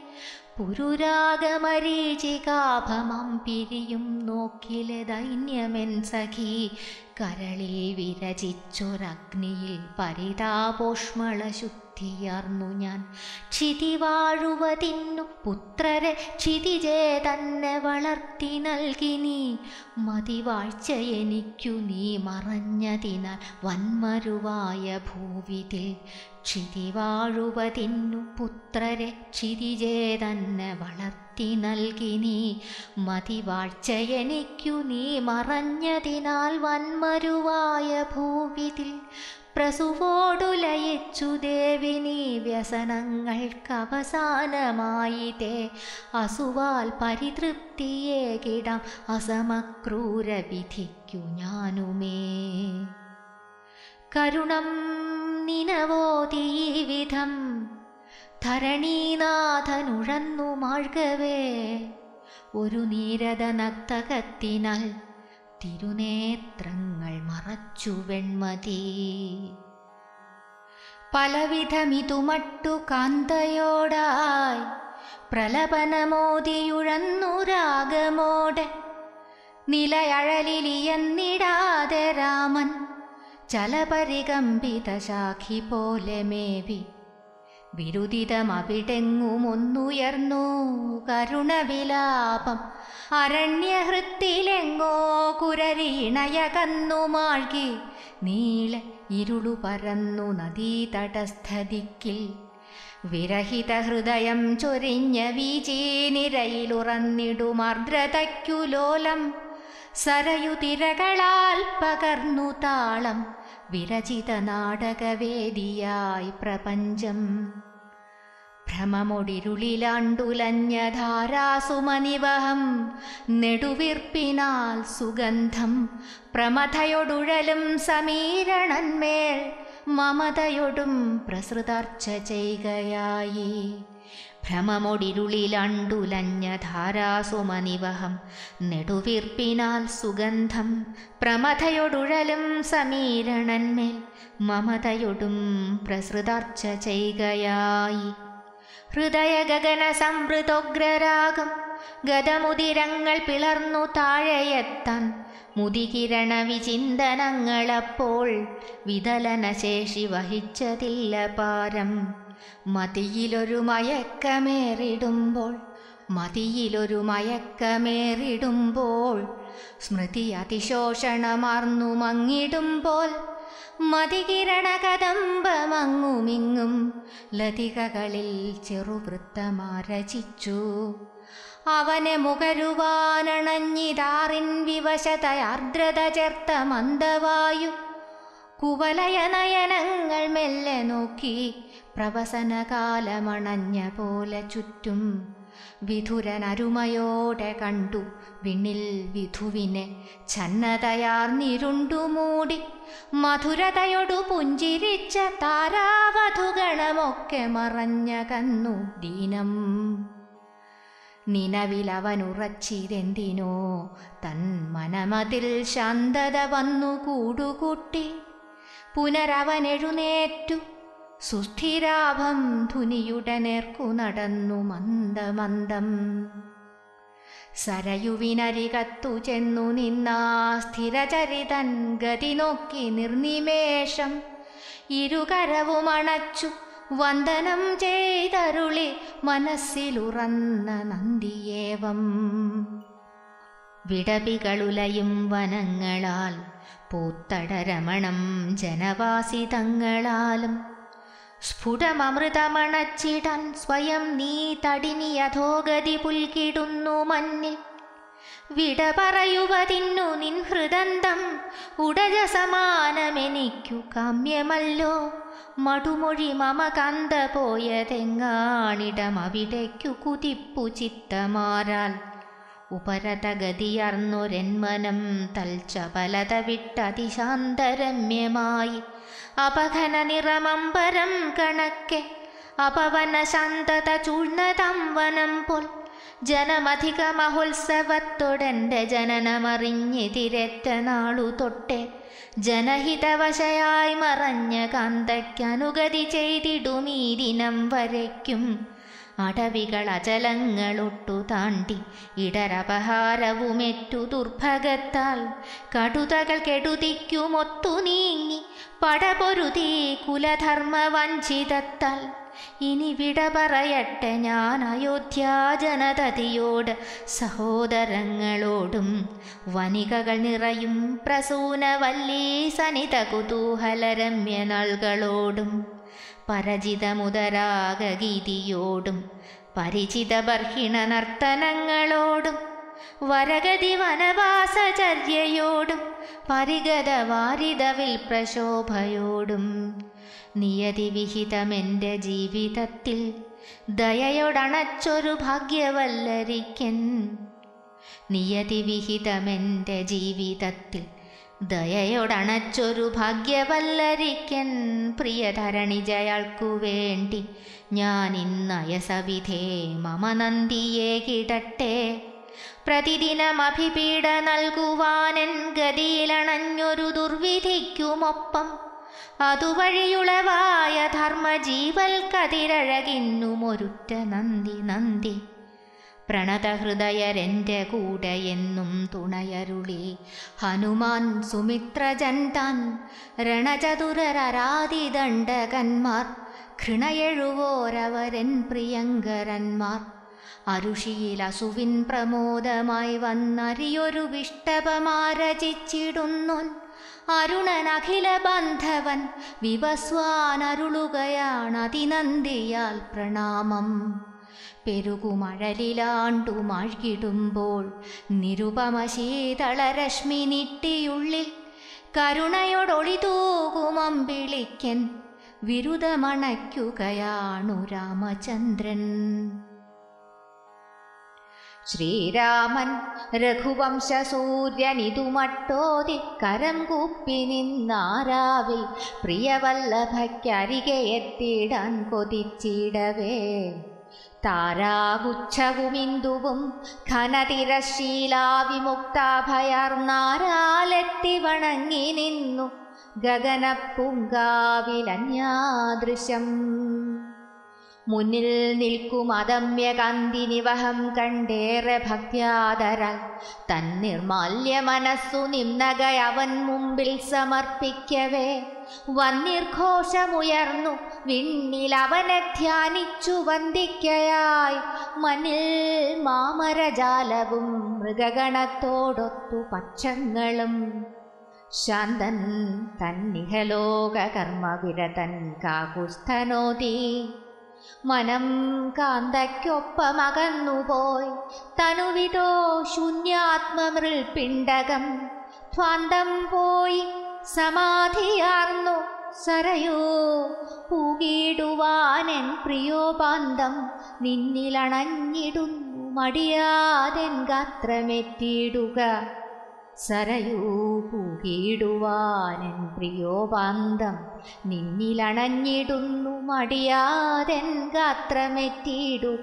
പുരുരാഗമരീചികാഭമം പിരിയും നോക്കിലെ ദൈന്യമെൻ സഖി കരളിൽ വിരചിച്ചൊരഗ്നിയിൽ പരിതാപോഷ്മള ശുദ്ധിയാർന്നു ഞാൻ ക്ഷിതിവാഴുവതിന്നു പുത്രരെ ക്ഷിതിജേ തന്നെ വളർത്തി നൽകി നീ മതിവാഴ്ച എനിക്കു നീ മറഞ്ഞതിനാൽ വന്മരുവായ ഭൂവിതിൽ ക്ഷിതിവാഴുവതിന്നു പുത്രരെ ക്ഷിതിജേ തന്നെ വളർത്തി നൽകി നീ മതിവാഴ്ച എനിക്കു നീ മറഞ്ഞതിനാൽ വന്മരുവായ ഭൂവിതിൽ പ്രസുവോടു ലയിച്ചു ദേവിനി വ്യസനങ്ങൾക്കവസാനമായി തേ അസുവാൽ പരിതൃപ്തിയെ കിടാം അസമക്രൂര വിധിക്കു ഞാനുമേ കരുണം നിനവോതീ വിധം ധരണീനാഥനുഴന്നു മാഴ്കവേ ഒരു നീരത നക്തകത്തിനാൽ തിരുനേത്രങ്ങൾ മറച്ചു വെൺമതി പലവിധമിതുമട്ടു കാന്തയോടായി പ്രലപനമോതിയുഴന്നു രാഗമോടെ നിലയഴലിലിയന്നിടാതെ രാമൻ ചലപരികമ്പിത ശാഖി പോലെ മേവി വിരുദിതമവിടെങ്ങുമൊന്നുയർന്നു കരുണവിലാപം അരണ്യഹൃത്തിലെങ്ങോ കുരരീണയകന്നു മാഴ്കി നീളെ ഇരുളു പരന്നു നദീതടസ്ഥദിക്കിൽ വിരഹിത ഹൃദയം ചൊരിഞ്ഞ വീചീനിരയിലുറന്നിടുമർദ്രതയ്ക്കു ലോലം സരയുതിരകളാൽ പകർന്നു താളം വിരചിത നാടകവേദിയായി പ്രപഞ്ചം ഭ്രമമൊടിരുളിലാണ്ടുലഞ്ഞ ധാരാസുമനിവഹം നെടുവിർപ്പിനാൽ സുഗന്ധം പ്രമഥയൊടുഴലും സമീരണന്മേൽ മമതയൊടും പ്രസൃതർച്ച ചെയ്യുകയായി ഭ്രമമൊടിരുളിലണ്ടുലഞ്ഞ ധാരാസുമനിവഹം നെടുവിർപ്പിനാൽ സുഗന്ധം പ്രമഥയൊടുഴലും സമീരണന്മേൽ മമതയൊടും പ്രസൃതർച്ച ചെയ്യുകയായി ഹൃദയഗഗന സംവൃതോഗ്രരാഗം ഗതമുതിരങ്ങൾ പിളർന്നു താഴെയെത്താൻ മുതികിരണ വിചിന്തനങ്ങളപ്പോൾ വിതലനശേഷി വഹിച്ചതില്ല പാരം മതിയിലൊരു മയക്കമേറിടുമ്പോൾ മതിയിലൊരു മയക്കമേറിടുമ്പോൾ സ്മൃതി അതിശോഷണമാർന്നു മങ്ങിടുമ്പോൾ മതികിരണ കദംബമങ്ങുമിങ്ങും ലതികകളിൽ ചെറുവൃത്തമാരചിച്ചു അവനെ മുകരുവാനണഞ്ഞിതാറിൻ വിവശതയാർദ്രത ചേർത്ത മന്ദവായു കുവലയ നയനങ്ങൾ മെല്ലെ നോക്കി പ്രവസനകാലമണഞ്ഞ പോലെ ചുറ്റും വിധുരനരുമയോടെ കണ്ടു വിണ്ണിൽ വിധുവിനെ ഛന്നതയാർന്നിരുണ്ടുമൂടി മധുരതയൊടു പുഞ്ചിരിച്ച താരാവധുഗണമൊക്കെ മറഞ്ഞ കന്നു ദീനം നിലവിലവനുറച്ചിതെന്തിനോ തൻ മനമതിൽ ശാന്തത വന്നു കൂടുകൂട്ടി പുനരവനെഴുന്നേറ്റു സുസ്ഥിരാഭം ധുനിയുടെ നേർക്കു നടന്നു മന്ദമന്ദം സരയുവിനരികത്തു ചെന്നു നിന്നാ സ്ഥിരചരിതൻ ഗതി നോക്കി നിർനിമേഷം ഇരുകരവുമണച്ചു വന്ദനം ചെയ്തരുളി മനസ്സിലുറന്ന നന്ദിയേവം വിടവികളുലയും വനങ്ങളാൽ പൂത്തടരമണം ജനവാസിതങ്ങളാലും സ്ഫുടമൃതമണച്ചിടാൻ സ്വയം നീ തടിനി അധോഗതി പുൽകിടുന്നു മഞ്ഞിൽ വിട പറയുവതിന്നു നിൻ ഹൃദന്തം ഉടജ സമാനമെനിക്കു കാമ്യമല്ലോ മടുമൊഴി മമ കന്ത പോയതെങ്ങാണിടം അവിടേക്കു കുതിപ്പു ചിത്തമാരാൽ ഉപരതഗതിയർന്നൊരെന്മനം തൽച്ചപലത വിട്ടതിശാന്തരമ്യമായി അപഘന നിറമമ്പരം കണക്കെ അപവന ശാന്തത ചൂഴ്ന്നതം വനം പോൽ ജനമധിക മഹോത്സവത്തോടെൻ്റെ ജനനമറിഞ്ഞെതിരേറ്റ നാളു തൊട്ടേ ജനഹിതവശയായി മറഞ്ഞ കാന്തയ്ക്കനുഗതി ചെയ്തിടുമീ ദിനം വരയ്ക്കും അടവികൾ അചലങ്ങളൊട്ടു താണ്ടി ഇടരപഹാരവുമേറ്റു ദുർഭഗത്താൽ കടുതകൾ കെടുതിക്കുമൊത്തു നീങ്ങി പടപൊരുതി കുലധർമ്മ വഞ്ചിതത്താൽ ഇനി വിട പറയട്ടെ ഞാൻ അയോധ്യാ ജനതതിയോട് സഹോദരങ്ങളോടും വനികകൾ നിറയും പ്രസൂനവല്ലീ സനിത കുതൂഹലരമ്യ നാൾകളോടും പരചിതമുദരാഗീതിയോടും പരിചിത ബർഹിണ നർത്തനങ്ങളോടും വരഗതി വനവാസചര്യയോടും പരിഗത വാരിതവിൽ പ്രശോഭയോടും നിയതി വിഹിതമെൻ്റെ ജീവിതത്തിൽ ദയയോടണച്ചൊരു ഭാഗ്യവല്ലരിക്കൻ നിയതി വിഹിതമെൻ്റെ ജീവിതത്തിൽ ദയയോടണച്ചൊരു ഭാഗ്യവല്ലരിക്കൻ പ്രിയധരണിജയാൾക്കു വേണ്ടി ഞാൻ ഇന്നയസവിധേ മമ നന്ദിയെ കിടട്ടെ പ്രതിദിനമഭിപീഡ നൽകുവാനൻ ഗതിയിലണഞ്ഞൊരു ദുർവിധിക്കുമൊപ്പം അതുവഴിയുളവായ ധർമ്മജീവൽ കതിരഴകിന്നുമൊരുറ്റ നന്ദി നന്ദി പ്രണതഹൃദയരെൻ്റെ കൂടെ എന്നും തുണയരുളി ഹനുമാൻ സുമിത്രജൻ താൻ രണചതുരരാതിദണ്ഡകന്മാർ ഘൃണയെഴുവോരവരൻ പ്രിയങ്കരന്മാർ അരുഷിയിൽ അസുവിൻ പ്രമോദമായി വന്നറിയൊരു വിഷ്ടപമാരചിച്ചിടുന്നോൻ അരുണൻ അഖില ബന്ധവൻ വിവസ്വാനരുളുകയാണതിനന്ദിയാൽ പ്രണാമം പെരുകുമഴലിലാണ്ടു മാഴ്കിടുമ്പോൾ നിരുപമ ശീതളരശ്മി നിട്ടിയുള്ളിൽ കരുണയോടൊളിതൂകുമമ്പിളിക്കൻ വിരുദമണയ്ക്കുകയാണു രാമചന്ദ്രൻ ശ്രീരാമൻ രഘുവംശസൂര്യനിതുമട്ടോതി കരം കൂപ്പി നിന്നാരാവിൽ പ്രിയവല്ലഭയ്ക്കരികെ എത്തിയിടാൻ കൊതിച്ചിടവേ താരാഗുച്ഛവുമിന്ദുവും ഘനതിരശീലാവിമുക്താഭയാർന്നാരാലെത്തി വണങ്ങി നിന്നു ഗഗനപ്പുങ്കാവിലന്യാദൃശം മുന്നിൽ നിൽക്കും അതമ്യ കാന്തിനിവഹം കണ്ടേറെ ഭക്യാദരാൽ തൻ നിർമാല്യ മനസ്സു നിമ്നകയവൻ മുമ്പിൽ സമർപ്പിക്കവേ വന്നിർഘോഷമുയർന്നു വിണ്ണിൽ അവനെ ധ്യാനിച്ചു വന്ദിക്കയായി മനിൽ മാമരജാലവും മൃഗഗണത്തോടൊത്തു പക്ഷങ്ങളും ശാന്തൻ തന്നിഹലോക കർമ്മവിരതൻ കാകുസ്ഥനോതി മനം കാന്തയ്ക്കൊപ്പമകന്നുപോയി തനുവിതോ ശൂന്യാത്മമൃൽ പിണ്ടകം ധ്വാന്തം പോയി സമാധിയാർന്നു സരയോ പൂകിടുവാനെൻ പ്രിയോപാന്തം നിന്നിലണഞ്ഞിടുന്നു മടിയാതെൻ ഗാത്രമെത്തിയിടുക സരയൂ പൂകിടുവാനെൻ പ്രിയോപാന്തം നിന്നിലണഞ്ഞിടുന്നു മടിയാതെൻ ഗാത്രമെത്തിയിടുക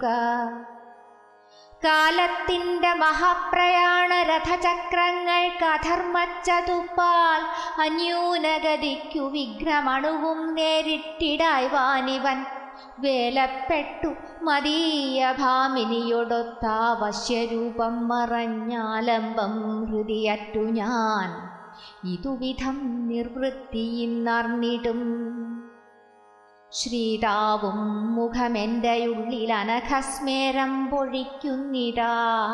കാലത്തിൻ്റെ മഹാപ്രയാണ രഥചക്രങ്ങൾക്ക് അധർമ്മച്ചതുപ്പാൽ അന്യൂനഗതിക്കു വിഘ്നമണുവും നേരിട്ടിടായി വാനിവൻ വേലപ്പെട്ടു മദീയ ഭാമിനിയൊടൊത്താവശ്യരൂപം മറഞ്ഞാലംബം ഹൃദിയറ്റു ഞാൻ ഇതുവിധം നിർവൃത്തിയിന്നർന്നിടും ശ്രീതാവും മുഖമെൻ്റെ ഉള്ളിൽ അനഘസ്മേരം പൊഴിക്കുന്നിടാ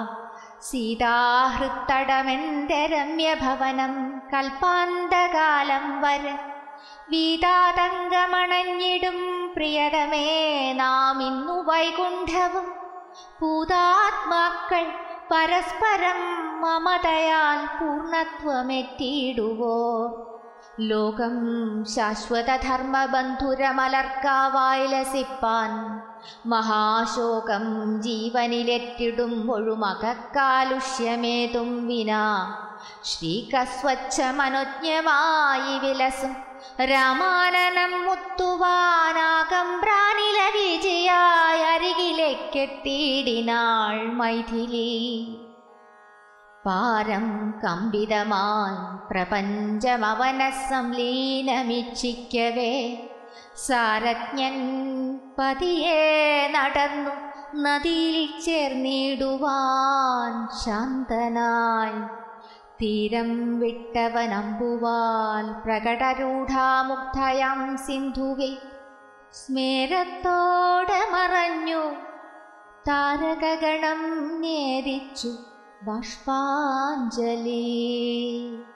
സീതാഹൃത്തടമെൻ്റെ രമ്യഭവനം കൽപ്പാന്തകാലം വരെ വീതാതങ്കമണഞ്ഞിടും പ്രിയതമേ നാം ഇന്നു വൈകുണ്ഠവും ഭൂതാത്മാക്കൾ പരസ്പരം മമതയാൽ പൂർണ്ണത്വമെത്തിയിടുവോ ലോകം ശാശ്വതധർമ്മബന്ധുരമലർക്കാവായി ലസിപ്പാൻ മഹാശോകം ജീവനിലെത്തിടുമ്പോഴും അകക്കാലുഷ്യമേതും വിനാ ശ്രീകസ്വച്ഛമനുജ്ഞമായി വിലസും രാമാനനം മുത്തുവാനാകം പ്രാണില വിജയായി അരികിലേക്കെത്തിയിടിനാൾ മൈഥിലി പാരം കമ്പിതമായി പ്രപഞ്ചമവന സംലീനമിച്ഛിക്കവേ സാരജ്ഞൻ പതിയെ നടന്നു നദിയിൽ ചേർന്നിടുവാൻ ശാന്തനായി തീരം വിട്ടവനമ്പുവാൽ പ്രകടരൂഢാമുഗ്ധയാം സിന്ധുവിൽ സ്മേരത്തോടെ മറഞ്ഞു താരകഗണം നേരിച്ചു ബാഷ്പാഞ്ജലി